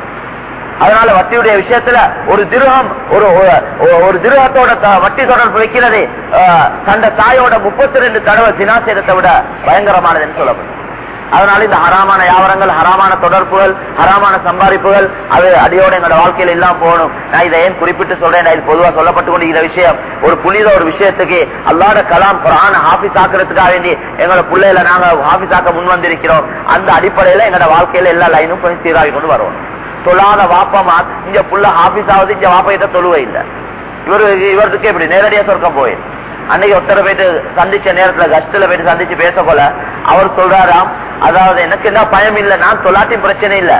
அதனால வட்டியுடைய விஷயத்துல ஒரு திருகம் ஒரு ஒரு- ஒரு திருகத்தோட த- வட்டி தொடர்பு வைக்கிறது ஆஹ், தந்த தாயோட முப்பத்தி ரெண்டு தடவை தினாசேதத்தை விட பயங்கரமானதுன்னு சொல்லப்படும் அதனால இந்த ஹராமான யாவரங்கள் ஹராமான தொடர்புகள் ஹராமான சம்பாதிப்புகள் அது அடியோட எங்களோட வாழ்க்கையில இல்லாம போகணும் நான் இதை ஏன் குறிப்பிட்டு சொல்றேன் இது பொதுவா சொல்லப்பட்டு கொண்டிருக்கிற விஷயம் ஒரு புனித ஒரு விஷயத்துக்கு அல்லாத கலாம் குரான் ஹாஃபிஸ் ஆக்குறதுக்காக வேண்டி எங்களோட பிள்ளையில நாங்க ஹாஃபிஸ் ஆக்க முன் வந்திருக்கிறோம் அந்த அடிப்படையில எங்களோட வாழ்க்கையில எல்லா லைனும் கொஞ்சம் சீராகி கொண்டு வருவோம் தொழாத வாப்பமா இங்க புள்ள ஆபீஸ் ஆகுது இங்க வாப்ப கிட்ட தொழுவை இல்ல இவரு இவருக்கு எப்படி நேரடியா சொர்க்கம் போய் அன்னைக்கு ஒருத்தரை போயிட்டு சந்திச்ச நேரத்துல கஷ்டத்துல போயிட்டு சந்திச்சு பேச போல அவர் சொல்றாராம் அதாவது எனக்கு என்ன பயம் இல்ல நான் தொலாட்டியும் பிரச்சனை இல்ல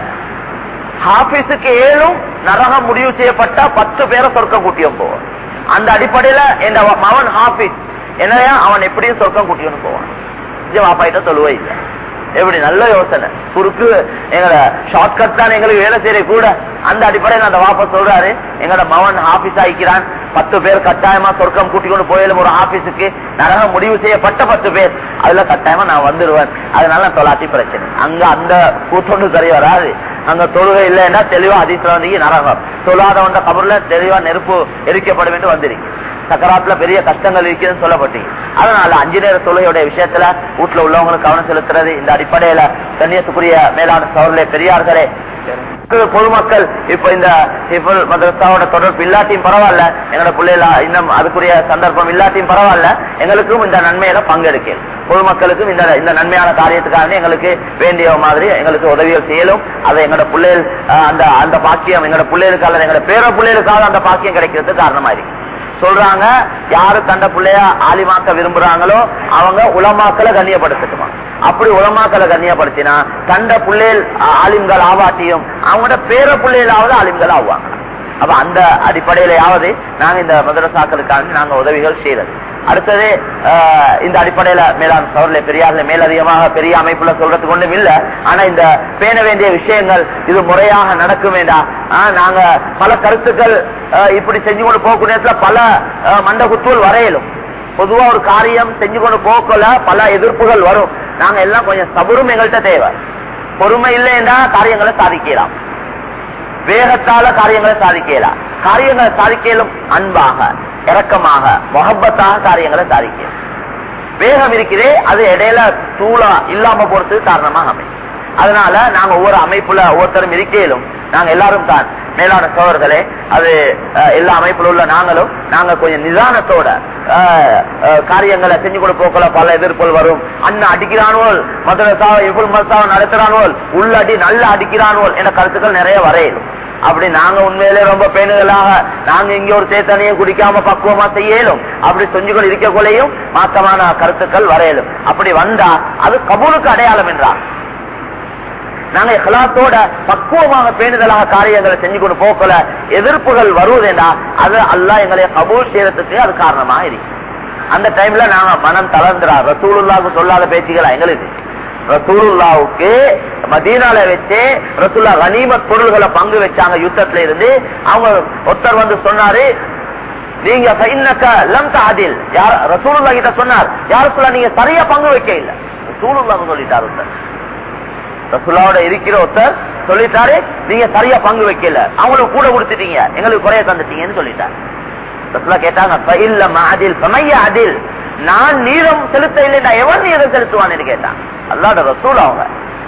ஹாபீஸுக்கு ஏழும் நரகம் முடிவு செய்யப்பட்டா பத்து பேரை சொர்க்கம் கூட்டியும் போவான் அந்த அடிப்படையில இந்த மவன் ஹாபீஸ் என்னையா அவன் எப்படியும் சொர்க்கம் கூட்டியும் போவான் இங்க வாப்பா கிட்ட தொழுவை இல்லை எப்படி நல்ல யோசனை குறுக்கு எங்களோட ஷார்ட்கட் தான் எங்களுக்கு வேலை செய்யற கூட அந்த அடிப்படையில் அந்த வாப்பா சொல்றாரு எங்களோட மவன் ஆபீஸ் ஆகிக்கிறான் பத்து பேர் கட்டாயமா சொர்க்கம் கூட்டிக் கொண்டு போயிடும் ஒரு ஆபீஸுக்கு நரகம் முடிவு செய்யப்பட்ட பத்து பேர் அதுல கட்டாயமா நான் வந்துருவேன் அதனால நான் தொலாட்டி பிரச்சனை அங்க அந்த கூத்தொண்டு சரி வராது அங்க தொழுகை இல்லைன்னா தெளிவா அதிசயம் வந்து நரகம் தொழாதவன் கபர்ல தெளிவா நெருப்பு எரிக்கப்படும் என்று வந்திருக்கு சக்கராத்துல பெரிய கஷ்டங்கள் இருக்குதுன்னு சொல்லப்பட்டீங்க அதனால அஞ்சு நேர தொழுகையுடைய விஷயத்துல வீட்டுல உள்ளவங்களுக்கு கவனம் செலுத்துறது இந்த அடிப்படையில கண்ணியத்துக்குரிய மேலான சவர்களே பெரியார்களே பொதுமக்கள் இப்ப இந்த ஹிஃபுல் மதரசாவோட தொடர்பு இல்லாட்டியும் பரவாயில்ல எங்களோட பிள்ளைகள இன்னும் அதுக்குரிய சந்தர்ப்பம் இல்லாட்டியும் பரவாயில்ல எங்களுக்கும் இந்த நன்மையில பங்கெடுக்க பொதுமக்களுக்கும் இந்த இந்த நன்மையான காரியத்துக்காக எங்களுக்கு வேண்டிய மாதிரி எங்களுக்கு உதவிகள் செய்யலும் அதை எங்களோட பிள்ளைகள் அஹ், அந்த அந்த பாக்கியம் எங்களோட பிள்ளைகளுக்கு அல்லது எங்களோட பேர பிள்ளைகளுக்காக அந்த பாக்கியம் கிடைக்கிறதுக்கு காரணமா இருக்கு சொல்றாங்க யாரு தண்ட பிள்ளைய ஆலிமாக்க விரும்புறாங்களோ அவங்க உலமாக்களை கண்ணியப்படுத்தட்டுமா அப்படி உலமாக்களை கண்ணியப்படுத்தினா தண்ட பிள்ளைகள் ஆ- ஆலிம்கள் ஆவாட்டியும் அவங்களோட பேர பிள்ளைகளாவது ஆலிம்கள் ஆவாங்க அப்ப அந்த அடிப்படையிலாவது நாங்க இந்த மதரசாக்களுக்காக நாங்க உதவிகள் செய்யறது அடுத்தது ஆஹ், இந்த அடிப்படையில மேலாண் சவரில் பெரியார்ல மேலதிகமாக பெரிய அமைப்புல சொல்றதுக்கு ஒண்ணும் இல்ல ஆனா இந்த பேண வேண்டிய விஷயங்கள் இது முறையாக நடக்கும் வேண்டாம் ஆஹ், நாங்க பல கருத்துக்கள் ஆஹ், இப்படி செஞ்சு கொண்டு போகக்கூடிய நேரத்துல பல ஆஹ், மண்ட குத்துவல் வரையலும் பொதுவா ஒரு காரியம் செஞ்சு கொண்டு போக்கல பல எதிர்ப்புகள் வரும் நாங்க எல்லாம் கொஞ்சம் சபுரும் எங்கள்கிட்ட தேவை பொறுமை இல்லைன்னா காரியங்களை சாதிக்கலாம் வேகத்தால காரியங்களை சாதிக்கலாம் காரியங்களை சாதிக்கலும் அன்பாக இரக்கமாக மொஹப்பத்தாக காரியங்களை சாதிக்கலாம் வேகம் இருக்கிறே அது இடையில தூளா இல்லாம போறதுக்கு காரணமாக அமையும் அதனால நாங்க ஒவ்வொரு அமைப்புல ஒவ்வொருத்தரும் இருக்கையிலும் நாங்க எல்லாரும் தான் மேலான சோழர்களே அது அஹ், எல்லா அமைப்புல உள்ள நாங்களும் நாங்க கொஞ்சம் நிதானத்தோட அஹ், அஹ், காரியங்களை செஞ்சு கொண்டு போக்கல பல எதிர்ப்புகள் வரும் அண்ணன் அடிக்கிறானோல் மதரசாவை எவ்வளவு மதரசாவை நடத்துறானோல் உள்ளடி நல்ல அடிக்கிறானோல் என்ற கருத்துக்கள் நிறைய வரையிலும் அப்படி நாங்க உண்மையிலே ரொம்ப பேணுதலாக நாங்க இங்க ஒரு தேத்தனையும் குடிக்காம பக்குவமா செய்யலும் அப்படி செஞ்சுகள் இருக்கக்குள்ளையும் மாற்றமான கருத்துக்கள் வரையலும் அப்படி வந்தா அது கபூலுக்கு அடையாளம் என்றார் நாங்க இஹ்லாத்தோட பக்குவமாக பேணுதலாக காரியங்களை செஞ்சு கொண்டு போக்கல எதிர்ப்புகள் வருவதேண்டா அது அல்லாஹ் எங்களை கபூல் செய்யறதுக்கு அது காரணமாக இருக்கு அந்த டைம்ல நாங்க மனம் தளர்ந்துறா ரசூலுல்லாவுக்கு சொல்லாத பேச்சுகளா எங்களுக்கு ரசூலுல்லாவுக்கு மதீனால வச்சு ரசூல்லா கனிமத் பொருள்களை பங்கு வச்சாங்க யுத்தத்துல இருந்து அவங்க ஒருத்தர் வந்து சொன்னாரு நீங்க ஃபைன்னக லம் தஅதில் யார் ரசூலுல்லாஹ் கிட்ட சொன்னார் யார் சொல்ல நீங்க சரியா பங்கு வைக்க இல்ல ரசூலுல்லாஹ் சொல்லிட்டார் ஒருத்தர் ரசூல்லாவோட இருக்கிற ஒருத்தர் சொல்லிட்டாரு நீங்க சரியா பங்கு வைக்கல அவங்களுக்கு கூட கொடுத்துட்டீங்க எங்களுக்கு குறைய தந்துட்டீங்கன்னு சொல்லிட்டார் ரசூலா கேட்டாங்க "ஃபஇல்ல மஅதில் ஃபமைய அதில் நான் நீதம் செலுத்த இல்லைன்னா எவன் நீதம் செலுத்துவான்னு கேட்டான் அல்லாட ரசூல் அவங்க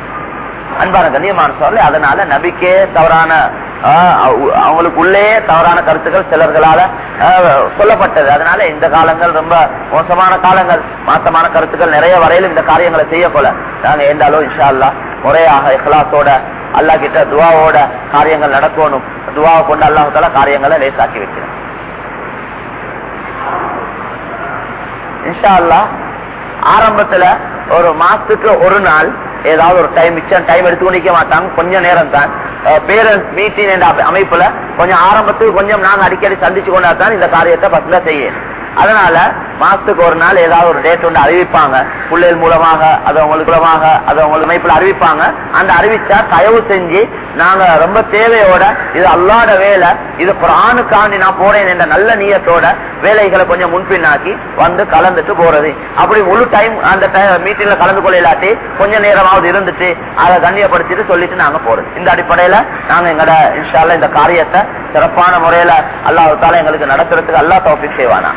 அன்பான கண்ணியமான சொல்ல அதனால நபிக்கே தவறான ஆஹ், அவ- அவங்களுக்கு உள்ளே தவறான கருத்துக்கள் சிலர்களால ஆஹ், சொல்லப்பட்டது அதனால இந்த காலங்கள் ரொம்ப மோசமான காலங்கள் மாசமான கருத்துக்கள் நிறைய வரையிலும் இந்த காரியங்களை செய்ய போல நாங்க எந்தாலும் இன்ஷா அல்லாஹ் முறையாக இஹ்லாஸோட அல்லாஹ் கிட்ட துவாவோட காரியங்கள் நடக்கணும் துவாவை கொண்டு அல்லாஹால காரியங்களை லேசாக்கி வைக்கிறோம் இன்ஷா அல்லாஹ் ஆரம்பத்துல ஒரு மாசத்துக்கு ஒரு நாள் ஏதாவது ஒரு டைம் மிச்சம் டைம் எடுத்து நிக்க மாட்டாங்க கொஞ்சம் நேரம் தான் பேரண்ட்ஸ் மீட்டிங் என்ற அமை- அமைப்புல கொஞ்சம் ஆரம்பத்துக்கு கொஞ்சம் நாங்க அடிக்கடி சந்திச்சு கொண்டா தான் இந்த காரியத்தை பசங்க செய்யும் அதனால மாசத்துக்கு ஒரு நாள் ஏதாவது ஒரு டேட் ஒன்று அறிவிப்பாங்க பிள்ளைகள் மூலமாக அது உங்களுக்கு மூலமாக அது உங்களுக்கு அமைப்புல அறிவிப்பாங்க அந்த அறிவிச்சா தயவு செஞ்சு நாங்க ரொம்ப தேவையோட இது அல்லாட வேலை இது குரானுக்காண்டி நான் போறேன் என்ற நல்ல நீயத்தோட வேலைகளை கொஞ்சம் முன்பின்னாக்கி வந்து கலந்துட்டு போறது அப்படி முழு டைம் அந்த மீட்டிங்ல கலந்து கொள்ள இல்லாட்டி கொஞ்ச நேரமாவது இருந்துட்டு அதை கண்ணியப்படுத்திட்டு சொல்லிட்டு நாங்க போறது இந்த அடிப்படையில நாங்க எங்கட இன்ஷால்ல இந்த காரியத்தை சிறப்பான முறையில அல்லாஹ் தால எங்களுக்கு நடத்துறதுக்கு அல்லா தௌஃபிக் செய்வானா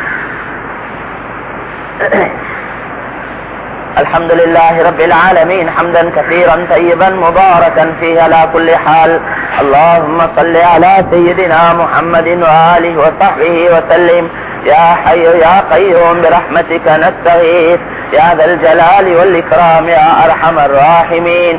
الحمد لله رب العالمين حمدا كثيرا طيبا مباركا فيه على كل حال اللهم صل على سيدنا محمد وآله وصحبه وسلم يا حي يا قيوم برحمتك نستغيث يا ذا الجلال والإكرام يا أرحم الراحمين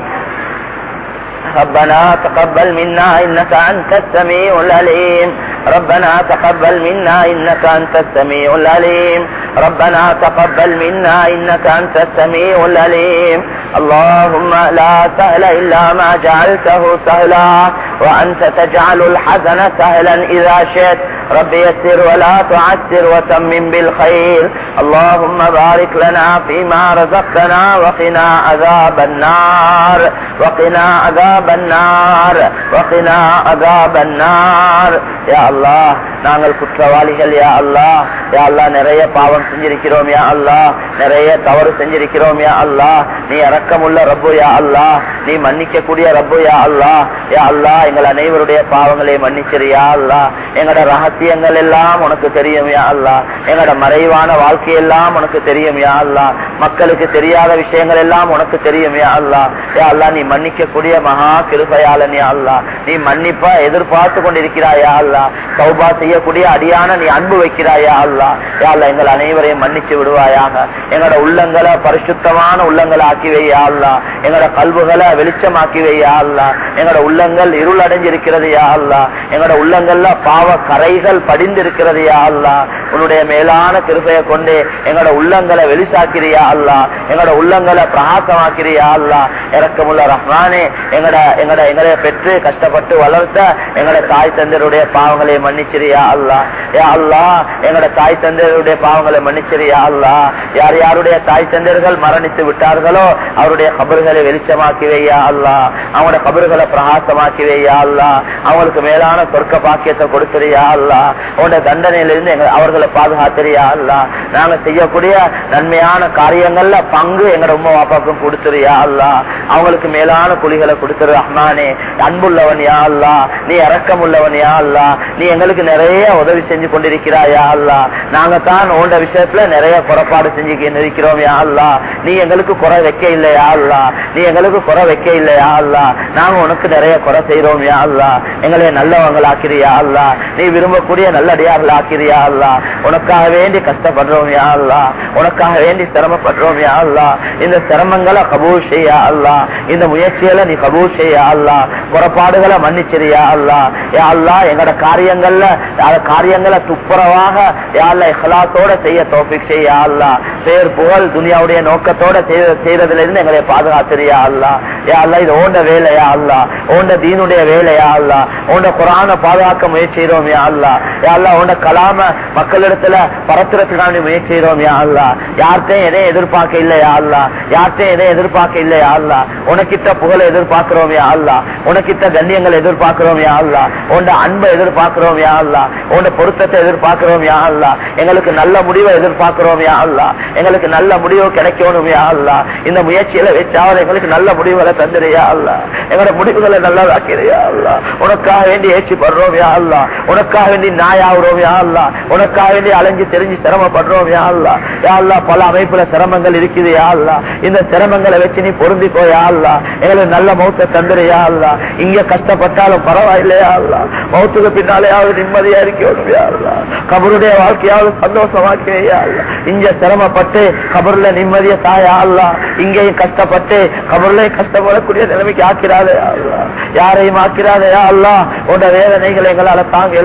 ربنا تقبل منا إنك أنت السميع العليم ربنا تقبل منا إنك أنت السميع العليم ربنا تقبل منا إنك أنت السميع العليم اللهم لا سهل إلا ما جعلته سهلا وأنت تجعل الحزن سهلا إذا شئت رب يسر ولا تعسر وتمم بالخير اللهم بارك لنا فيما رزقتنا وقنا عذاب النار وقنا عذاب النار وقنا عذاب النار يا الله நாங்கள் குற்றவாளிகள் யா அல்லாஹ் யா அல்லாஹ் நிறைய பாவம் செஞ்சிருக்கிறோம் யா அல்லாஹ் நிறைய தவறு செஞ்சிருக்கிறோம் யா அல்லாஹ் நீ இரக்கமுள்ள ரப்பு யா அல்லாஹ் நீ மன்னிக்க கூடிய ரப்பு யா அல்லாஹ் யா அல்லாஹ் எங்கள் அனைவருடைய பாவங்களை மன்னிச்சிரு யா அல்லாஹ் எங்களோட ரகசியங்கள் எல்லாம் உனக்கு தெரியும் யா அல்லாஹ் எங்களோட மறைவான வாழ்க்கையெல்லாம் உனக்கு தெரியும் யா அல்லாஹ் மக்களுக்கு தெரியாத விஷயங்கள் எல்லாம் உனக்கு தெரியும் யா அல்லாஹ் யா அல்லாஹ் நீ மன்னிக்க கூடிய மகா கிருபையாளன் யா அல்லாஹ் நீ மன்னிப்பா எதிர்பார்த்து கொண்டிருக்கிறாய் யா அல்லாஹ் தௌபா செய்யக்கூடிய அடியான நீ அன்பு வைக்கிறாயா அல்லாஹ் யா அல்லாஹ் எங்கள் அனைவரையும் மன்னிச்சு விடுவாயாக எங்களோட உள்ளங்களை பரிசுத்தமான உள்ளங்களை ஆக்கி வையா அல்லாஹ் எங்களோட கல்வுகளை வெளிச்சமாக்கி வையா அல்லாஹ் எங்களோட உள்ளங்கள் இருள் அடைஞ்சிருக்கிறது யா அல்லாஹ் எங்களோட உள்ளங்கள்ல பாவ கரைகள் படிந்திருக்கிறது யா அல்லாஹ் உன்னுடைய மேலான கிருபையை கொண்டு எங்களோட உள்ளங்களை வெளிசாக்கிறியா அல்லாஹ் எங்களோட உள்ளங்களை பிரகாசமாக்கிறியா அல்லாஹ் இறக்கமுள்ள ரஹ்மானே எங்கட எங்கட எங்களை பெற்று கஷ்டப்பட்டு வளர்த்த எங்கட தாய் தந்தருடைய பாவங்களை மன்னிச்சிரியா அல்லாஹ் யா அல்லாஹ் எங்கட தாய் தந்தருடைய பாவங்களை மன்னிச்சிரியா அல்லாஹ் யார் யாருடைய தாய் தந்தர்கள் மரணித்து விட்டார்களோ அவருடைய கபர்களை வெளிச்சமாக்கி வையா அல்லாஹ் அவங்களோட கபர்களை பிரகாசமாக்கி வையா அல்லாஹ் அவங்களுக்கு மேலான சொர்க்க பாக்கியத்தை கொடுத்துறியா அல்லாஹ் அவனோட தண்டனையிலிருந்து எங்க அவர்களை பாதுகாத்துறியா அல்லாஹ் நாங்க செய்யக்கூடிய நன்மையான காரியங்கள்ல பங்கு எங்கட உமா பாப்பாக்கும் கொடுத்துறியா அல்லாஹ் அவங்களுக்கு மேலான குழிகளை கொடுத்துரு ரஹ்மானே அன்புள்ளவன் யா அல்லாஹ் நீ இரக்கம் உள்ளவன் யா அல்லாஹ் நீ எங்களுக்கு நிறைய உதவி செஞ்சு கொண்டிருக்கிறாயா அல்லாஹ் நாங்க தான் உண்ட விஷயத்துல நிறைய புறப்பாடு செஞ்சு இருக்கிறோம் யா அல்லாஹ் நீ எங்களுக்கு குறை வைக்க இல்லையா அல்லாஹ் நீ எங்களுக்கு குறை வைக்க இல்லையா அல்லாஹ் நாங்க உனக்கு நிறைய குறை செய்யறோம் யா அல்லாஹ் எங்களை நல்லவங்களாக்கிறியா அல்லாஹ் நீ விரும்பக்கூடிய நல்லடியார்கள் ஆக்கிறியா அல்லாஹ் உனக்காக வேண்டி கஷ்டப்படுறோம் யா அல்லாஹ் உனக்காக வேண்டி சிரமப்படுறோம் யா அல்லாஹ் இந்த சிரமங்களை கபூல் செய்யா அல்லாஹ் இந்த முயற்சிகளை நீ கபூல் செய்யா அல்லாஹ் புறப்பாடுகளை மன்னிச்சிரியா அல்லாஹ் யா அல்லாஹ் எங்கட காரியங்கள்ல அந்த காரியங்களை துப்புரவாக யா அல்லாஹ் இஹ்லாஸோட செய்ய தோஃபிக் செய்யா அல்லாஹ் பேர் புகழ் துனியாவுடைய நோக்கத்தோட செய்ய- செய்யறதுல இருந்து எங்களை பாதுகாத்துறியா அல்லாஹ் யா அல்லாஹ் இது ஓண்ட வேலையா அல்லாஹ் ஓண்ட தீனுடைய வேலையா அல்லாஹ் ஓண்ட குரான பாதுகாக்க முயற்சிக்கிறோம் யா அல்லாஹ் யா அல்லாஹ் ஓண்ட கலாம மக்களிடத்துல பரத்துறதுக்கான முயற்சிக்கிறோம் யா அல்லாஹ் யார்கிட்டையும் எதையும் எதிர்பார்க்க இல்லையா அல்லாஹ் யார்கிட்டையும் எதையும் எதிர்பார்க்க இல்லையா அல்லாஹ் உனக்கிட்ட புகழை எதிர்பார்க்கிறோம் யா அல்லாஹ் உனக்கிட்ட கண்ணியங்கள் எதிர்பார்க்கிறோம் யா அல்லாஹ் உண்ட அன்பை எதிர்பார்க்கிறோம் யா அல்லாஹ் உண்ட பொருத்தத்தை எதிர்பார்க்கிறோம் யா அல்லாஹ் எங்களுக்கு நல்ல முடிவை எதிர்பார்க்கிறோம் யா அல்லாஹ் எங்களுக்கு நல்ல முடிவு கிடைக்கணும் யா அல்லாஹ் இந்த முயற்சியில வச்சாவது எங்களுக்கு நல்ல முடிவுகளை தந்துறியா அல்லாஹ் எங்களோட முடிவுகளை நல்லதாக்கிறியா அல்லாஹ் உனக்காக வேண்டி ஏற்றி படுறோம் யா அல்லாஹ் உனக்காக வேண்டி நாயாவுறோம் யா அல்லாஹ் உனக்காக வேண்டி அலைஞ்சு தெரிஞ்சு சிரமப்படுறோம் யா அல்லாஹ் யா அல்லாஹ் பல அமைப்புல சிரமங்கள் இருக்குது யா அல்லாஹ் இந்த சிரமங்களை வச்சு நீ பொருந்திக்கோ யா அல்லாஹ் எங்களுக்கு நல்ல மௌத்த தந்துறியா அல்லாஹ் இங்க கஷ்டப்பட்டாலும் பரவாயில்லையா அல்லாஹ் மௌத்துக்கு பின்னாலேயாவது நிம்மதியா இருக்கணும் யா அல்லாஹ் கபருடைய வாழ்க்கையாவது சந்தோஷமாக்கி யா அல்லாஹ் இங்க சிரமப்பட்டு கபர்ல நிம்மதிய தாயா அல்லாஹ் இங்கேயும் கஷ்டப்பட்டு கபர்லயும் கஷ்டப்படக்கூடிய நிலைமைக்கு ஆக்கிறாதே யா அல்லாஹ் யாரையும் ஆக்கிறாதே யா அல்லாஹ் உன்ட வேதனைகளை எங்களால தாங்க இயலாது யா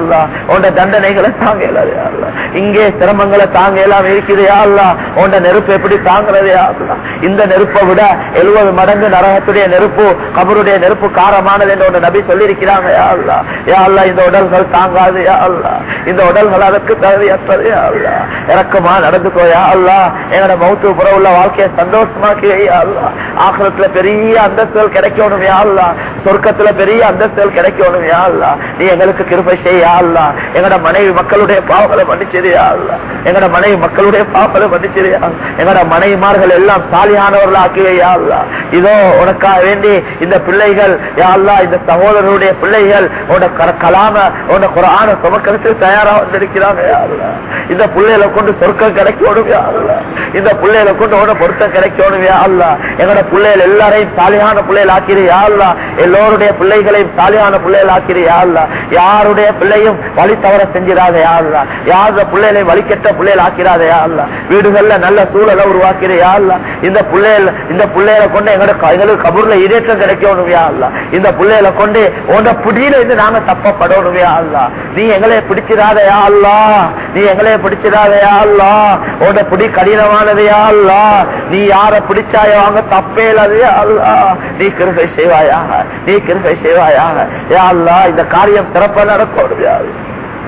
அல்லா உன்ட தண்டனைகளை தாங்க இயலாது யா அல்லா இங்கே சிரமங்களை தாங்க எல்லாம் இருக்குது யா அல்லா உன்ட நெருப்பு எப்படி தாங்குறது யா அல்லா இந்த நெருப்பை விட எழுபது மடங்கு நரகத்துடைய நெருப்பு கபருடைய நெருப்பு காரமானது என்று ஒன்று நபி சொல்லியிருக்கிறாங்க யா அல்லா யா அல்லா இந்த உடல்கள் தாங்காது யா அல்லா இந்த உடல்கள் அதற்கு தகுதியற்றது யா அல்லா இறக்கமா நடந்துக்கோ யா அல்லா எங்களோட மௌத்து புற உள்ள வாழ்க்கையை சந்தோஷமாக்கி வை யா அல்லா ஆக்கிரத்துல பெரிய அந்தஸ்துகள் கிடைக்கணும் யா அல்லா சொர்க்கத்துல பெரிய அந்தஸ்துகள் கிடைக்கணும் யா அல்லா நீ எங்களுக்கு கிருபை செய்ய யா அல்லா எங்கட மனைவி மக்களுடைய பாவங்களை மன்னிச்சது யா அல்லா எங்கட மனைவி மக்களுடைய பாவங்களை மன்னிச்சது யா அல்லா. எங்கட மனைவிமார்கள் எல்லாம் சாலியானவர்கள் ஆக்கிய யா அல்லா இதோ உனக்காக வேண்டி இந்த பிள்ளைகள் யா அல்லா இந்த சகோதரருடைய பிள்ளைகள் உன கலாம உன குரான சுமக்கிறதுக்கு தயாரா வந்திருக்கிறாங்க யா அல்லா. இந்த பிள்ளைகளை கொண்டு சொர்க்கம் கிடைக்கணும் யா அல்லா. இந்த பிள்ளைகளை கொண்டு உன பொருத்தம் கிடைக்கணும் யா அல்லா எங்கட பிள்ளைகள் எல்லாரையும் சாலியான பிள்ளைகள் ஆக்கிரு யா அல்லா எல்லோருடைய பிள்ளைகளையும் சாலியான பிள்ளைகள் ஆக்கிரு யா அல்லா யாருடைய பிள்ளையும் வழி தவற செஞ்சிடாத யா அல்லா யாருடைய பிள்ளைகளை வழிகெட்ட பிள்ளைகள் ஆக்கிறாத யா அல்லா வீடுகள்ல நல்ல சூழலை உருவாக்கிற யா அல்லா இந்த பிள்ளைகள் இந்த பிள்ளைகளை கொண்டு எங்கட எங்களுக்கு கபூர்ல இடேற்றம் கிடைக்கணும் யா அல்லா இந்த பிள்ளைகளை கொண்டு உன்ன பிடியில இருந்து நாங்க தப்பப்படணும் யா அல்லா நீ எங்களை பிடிச்சிடாத யா அல்லா நீ எங்களை பிடிச்சிடாத யா அல்லா உன்ன பிடி கடினமானது யா அல்லா நீ யார பிடிச்சாயோ அவங்க தப்பே இல்லாத யா அல்லா நீ கிருபை செய்வாயாக நீ கிருபை செய்வாயாக யா அல்லா இந்த காரியம் சிறப்பா நடக்கணும் யா அல்லா.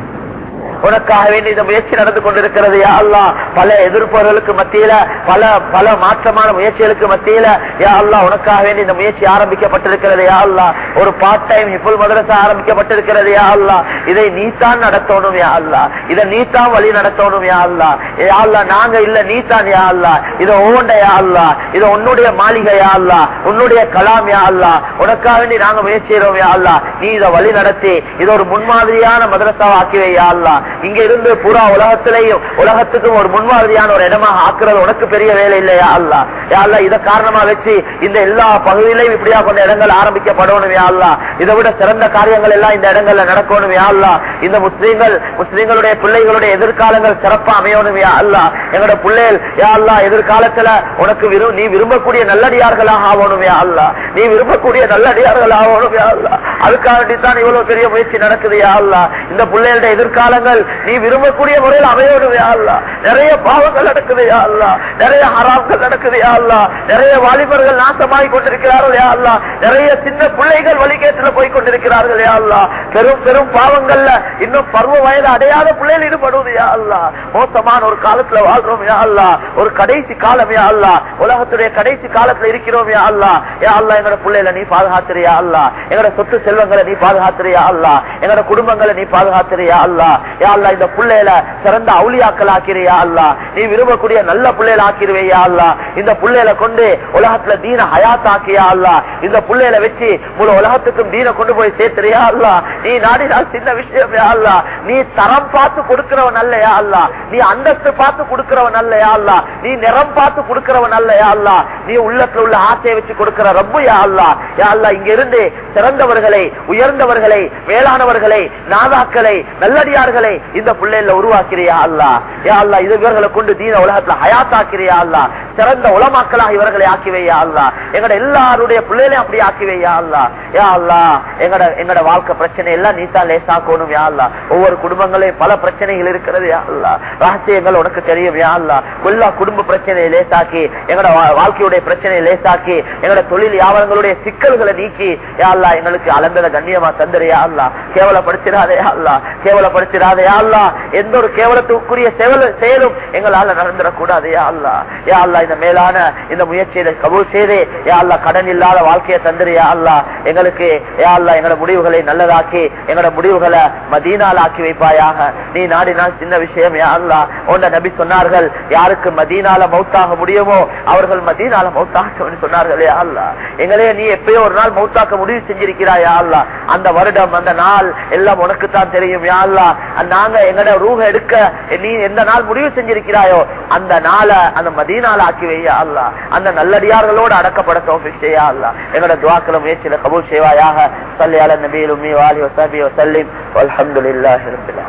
உனக்காக வேண்டி இந்த முயற்சி நடந்து கொண்டிருக்கிறது யா அல்லா பல எதிர்ப்புகளுக்கு மத்தியில பல பல மாற்றமான முயற்சிகளுக்கு மத்தியில யா அல்லா உனக்காக வேண்டி இந்த முயற்சி ஆரம்பிக்கப்பட்டிருக்கிறது யா அல்லா ஒரு பார்ட் டைம் ஹிப்புல் மதரசா ஆரம்பிக்கப்பட்டிருக்கிறது யா அல்லா இதை நீத்தான் நடத்தணும் யா அல்லா இதை நீத்தான் வழி நடத்தணும் யா அல்லா யா அல்லா நாங்க இல்ல நீத்தான் யா அல்லா இதை ஓண்ட யா அல்லா இது உன்னுடைய மாளிகை யா அல்லா உன்னுடைய கலாம் யா அல்லா உனக்காக வேண்டி நாங்க முயற்சி செய்யறோம் யா அல்லா நீ இதை வழி நடத்தி இது ஒரு முன்மாதிரியான மதரசாவை ஆக்கிவை யா அல்லா இங்க இருந்து பூரா உலகத்திலேயும் உலகத்துக்கும் ஒரு முன்மாதிரியான ஒரு இடமாக ஆக்குறது உனக்கு பெரிய வேலை இல்லையா அல்லா யா அல்லா இத காரணமா வச்சு இந்த எல்லா பகுதியிலையும் இப்படியா கொண்ட இடங்கள் ஆரம்பிக்கப்படணும் யா அல்லா இதை விட சிறந்த காரியங்கள் எல்லாம் இந்த இடங்கள்ல நடக்கணும் யா அல்லா இந்த முஸ்லீம்கள் முஸ்லீம்களுடைய பிள்ளைகளுடைய எதிர்காலங்கள் சிறப்பா அமையணும் யா அல்லா எங்களோட பிள்ளைகள் யா அல்லா எதிர்காலத்துல உனக்கு விரும் நீ விரும்பக்கூடிய நல்லடியார்களாக ஆகணும் யா அல்லா நீ விரும்பக்கூடிய நல்லடியார்கள் ஆகணும் யா அல்லா அதுக்காக வேண்டித்தான் இவ்வளவு பெரிய முயற்சி நடக்குது யா அல்லா இந்த பிள்ளைகளுடைய எதிர்காலங்கள் நீ விரும்பக்கூடிய முறையில் அமையோடு யா அல்லா நிறைய பாவங்கள் நடக்குது யா அல்லா நிறைய ஹராம்கள் நடக்குது யா அல்லா நிறைய வாலிபர்கள் நாசமாகி கொண்டிருக்கிறார்கள் யா அல்லா நிறைய சின்ன பிள்ளைகள் வழிகேட்டுல போய் கொண்டிருக்கிறார்கள் யா அல்லா பெரும் பெரும் பாவங்கள்ல இன்னும் பருவ வயது அடையாத பிள்ளைகள் ஈடுபடுவது யா அல்லா மோசமான ஒரு காலத்துல வாழ்றோம் யா அல்லா ஒரு கடைசி காலம் யா அல்லா உலகத்துடைய கடைசி காலத்துல இருக்கிறோம் யா அல்லா யா அல்லா எங்களோட பிள்ளைகளை நீ பாதுகாத்துறியா அல்லா எங்களோட சொத்து செல்வங்களை நீ பாதுகாத்துறியா அல்லா எங்களோட குடும்பங்களை நீ பாதுகாத்துறியா அல்லா யா அல்லா இந்த பிள்ளையில சிறந்த அவுளியாக்கள் ஆக்கிறியா அல்லா நீ விரும்பக்கூடிய நல்ல பிள்ளைகள் ஆக்கிருவையா அல்லா இந்த பிள்ளைகளை கொண்டு உலகத்துல தீன ஹயாத் ஆக்கியா அல்லா இந்த பிள்ளைகளை வச்சு முழு உலகத்துக்கும் தீன கொண்டு போய் சேர்த்துறியா அல்லா நீ நாடினால் சின்ன விஷயம் யா அல்லா நீ தரம் பார்த்து கொடுக்கிறவன் அல்லையா அல்லா நீ அந்தஸ்து பார்த்து கொடுக்கிறவன் அல்லையா அல்லா நீ நிறம் பார்த்து கொடுக்கிறவன் அல்லையா அல்லா நீ உள்ளத்துல உள்ள ஆசையை வச்சு கொடுக்கிற ரப்பு யா அல்லா யா அல்லா இங்க இருந்து சிறந்தவர்களை உயர்ந்தவர்களை மேலானவர்களை நாதாக்களை நல்லடியார்களை இந்த பிள்ளைல உருவாக்கிறியா அல்லா யா அல்லா இது இவர்களை கொண்டு தீன உலகத்துல ஹயாத்தாக்கிறியா அல்லா சிறந்த உலமாக்களாக இவர்களை ஆக்கி வையா அல்லா எங்கட எல்லாருடைய பிள்ளைகளையும் அப்படி ஆக்கி வையா அல்லா யா அல்லா எங்கட எங்கட வாழ்க்கை பிரச்சனை எல்லாம் நீ தான் லேசாக்கணும் யா அல்லா ஒவ்வொரு குடும்பங்களையும் பல பிரச்சனைகள் இருக்கிறது யா அல்லா ரகசியங்கள் உனக்கு தெரியும் யா அல்லா எல்லா குடும்ப பிரச்சனையை லேசாக்கி எங்கட வா- வாழ்க்கையுடைய பிரச்சனையை லேசாக்கி எங்கட தொழில் வியாபாரங்களுடைய சிக்கல்களை நீக்கி யா அல்லா எங்களுக்கு அளந்தத கண்ணியமா தந்துறியா அல்லா கேவலப்படுத்திடாதே யா அல்லா கேவலப்படுத்திடாதே யா அல்லா எந்த ஒரு கேவலத்துக்குரிய செயல் செயலும் எங்களால நடந்துடக்கூடாது யா அல்லா யா அல்லா இந்த மேலான இந்த முயற்சியை கபூல் செய்து யா அல்லா கடன் இல்லாத வாழ்க்கையை தந்துறியா அல்லா எங்களுக்கு யா அல்லா எங்களோட முடிவுகளை நல்லதாக்கி எங்களோட முடிவுகளை மதீனால் ஆக்கி வைப்பாயாக நீ நாடினால் சின்ன விஷயம் யா அல்லா உன்ன நபி சொன்னார்கள் யாருக்கு மதீனால மௌத்தாக முடியுமோ அவர்கள் மதீனால மௌத்தாக சொன்னார்கள் யா அல்லா எங்களே நீ எப்பயோ ஒரு நாள் மௌத்தாக்க முடிவு செஞ்சிருக்கிறாய் யா அல்லா அந்த வருடம் அந்த நாள் எல்லாம் உனக்கு தான் தெரியும் யா அல்லா நாங்க எங்கட ரூஹ எடுக்க நீ எந்த நாள் முடிவு செஞ்சிருக்கிறாயோ அந்த நாளை அந்த மதீனால ஆக்கி வையா அல்லா அந்த நல்லடியார்களோடு அடக்கப்பட தோஃபிக் செய்யா அல்லா எங்கட துவாக்கள முயற்சியில கபூல் செய்வாயாக சல்லி அல நபியில் உம்மி வாலி வசபி வசல்லிம் அல்ஹம்துலில்லாஹி ரப்பில் ஆலமீன்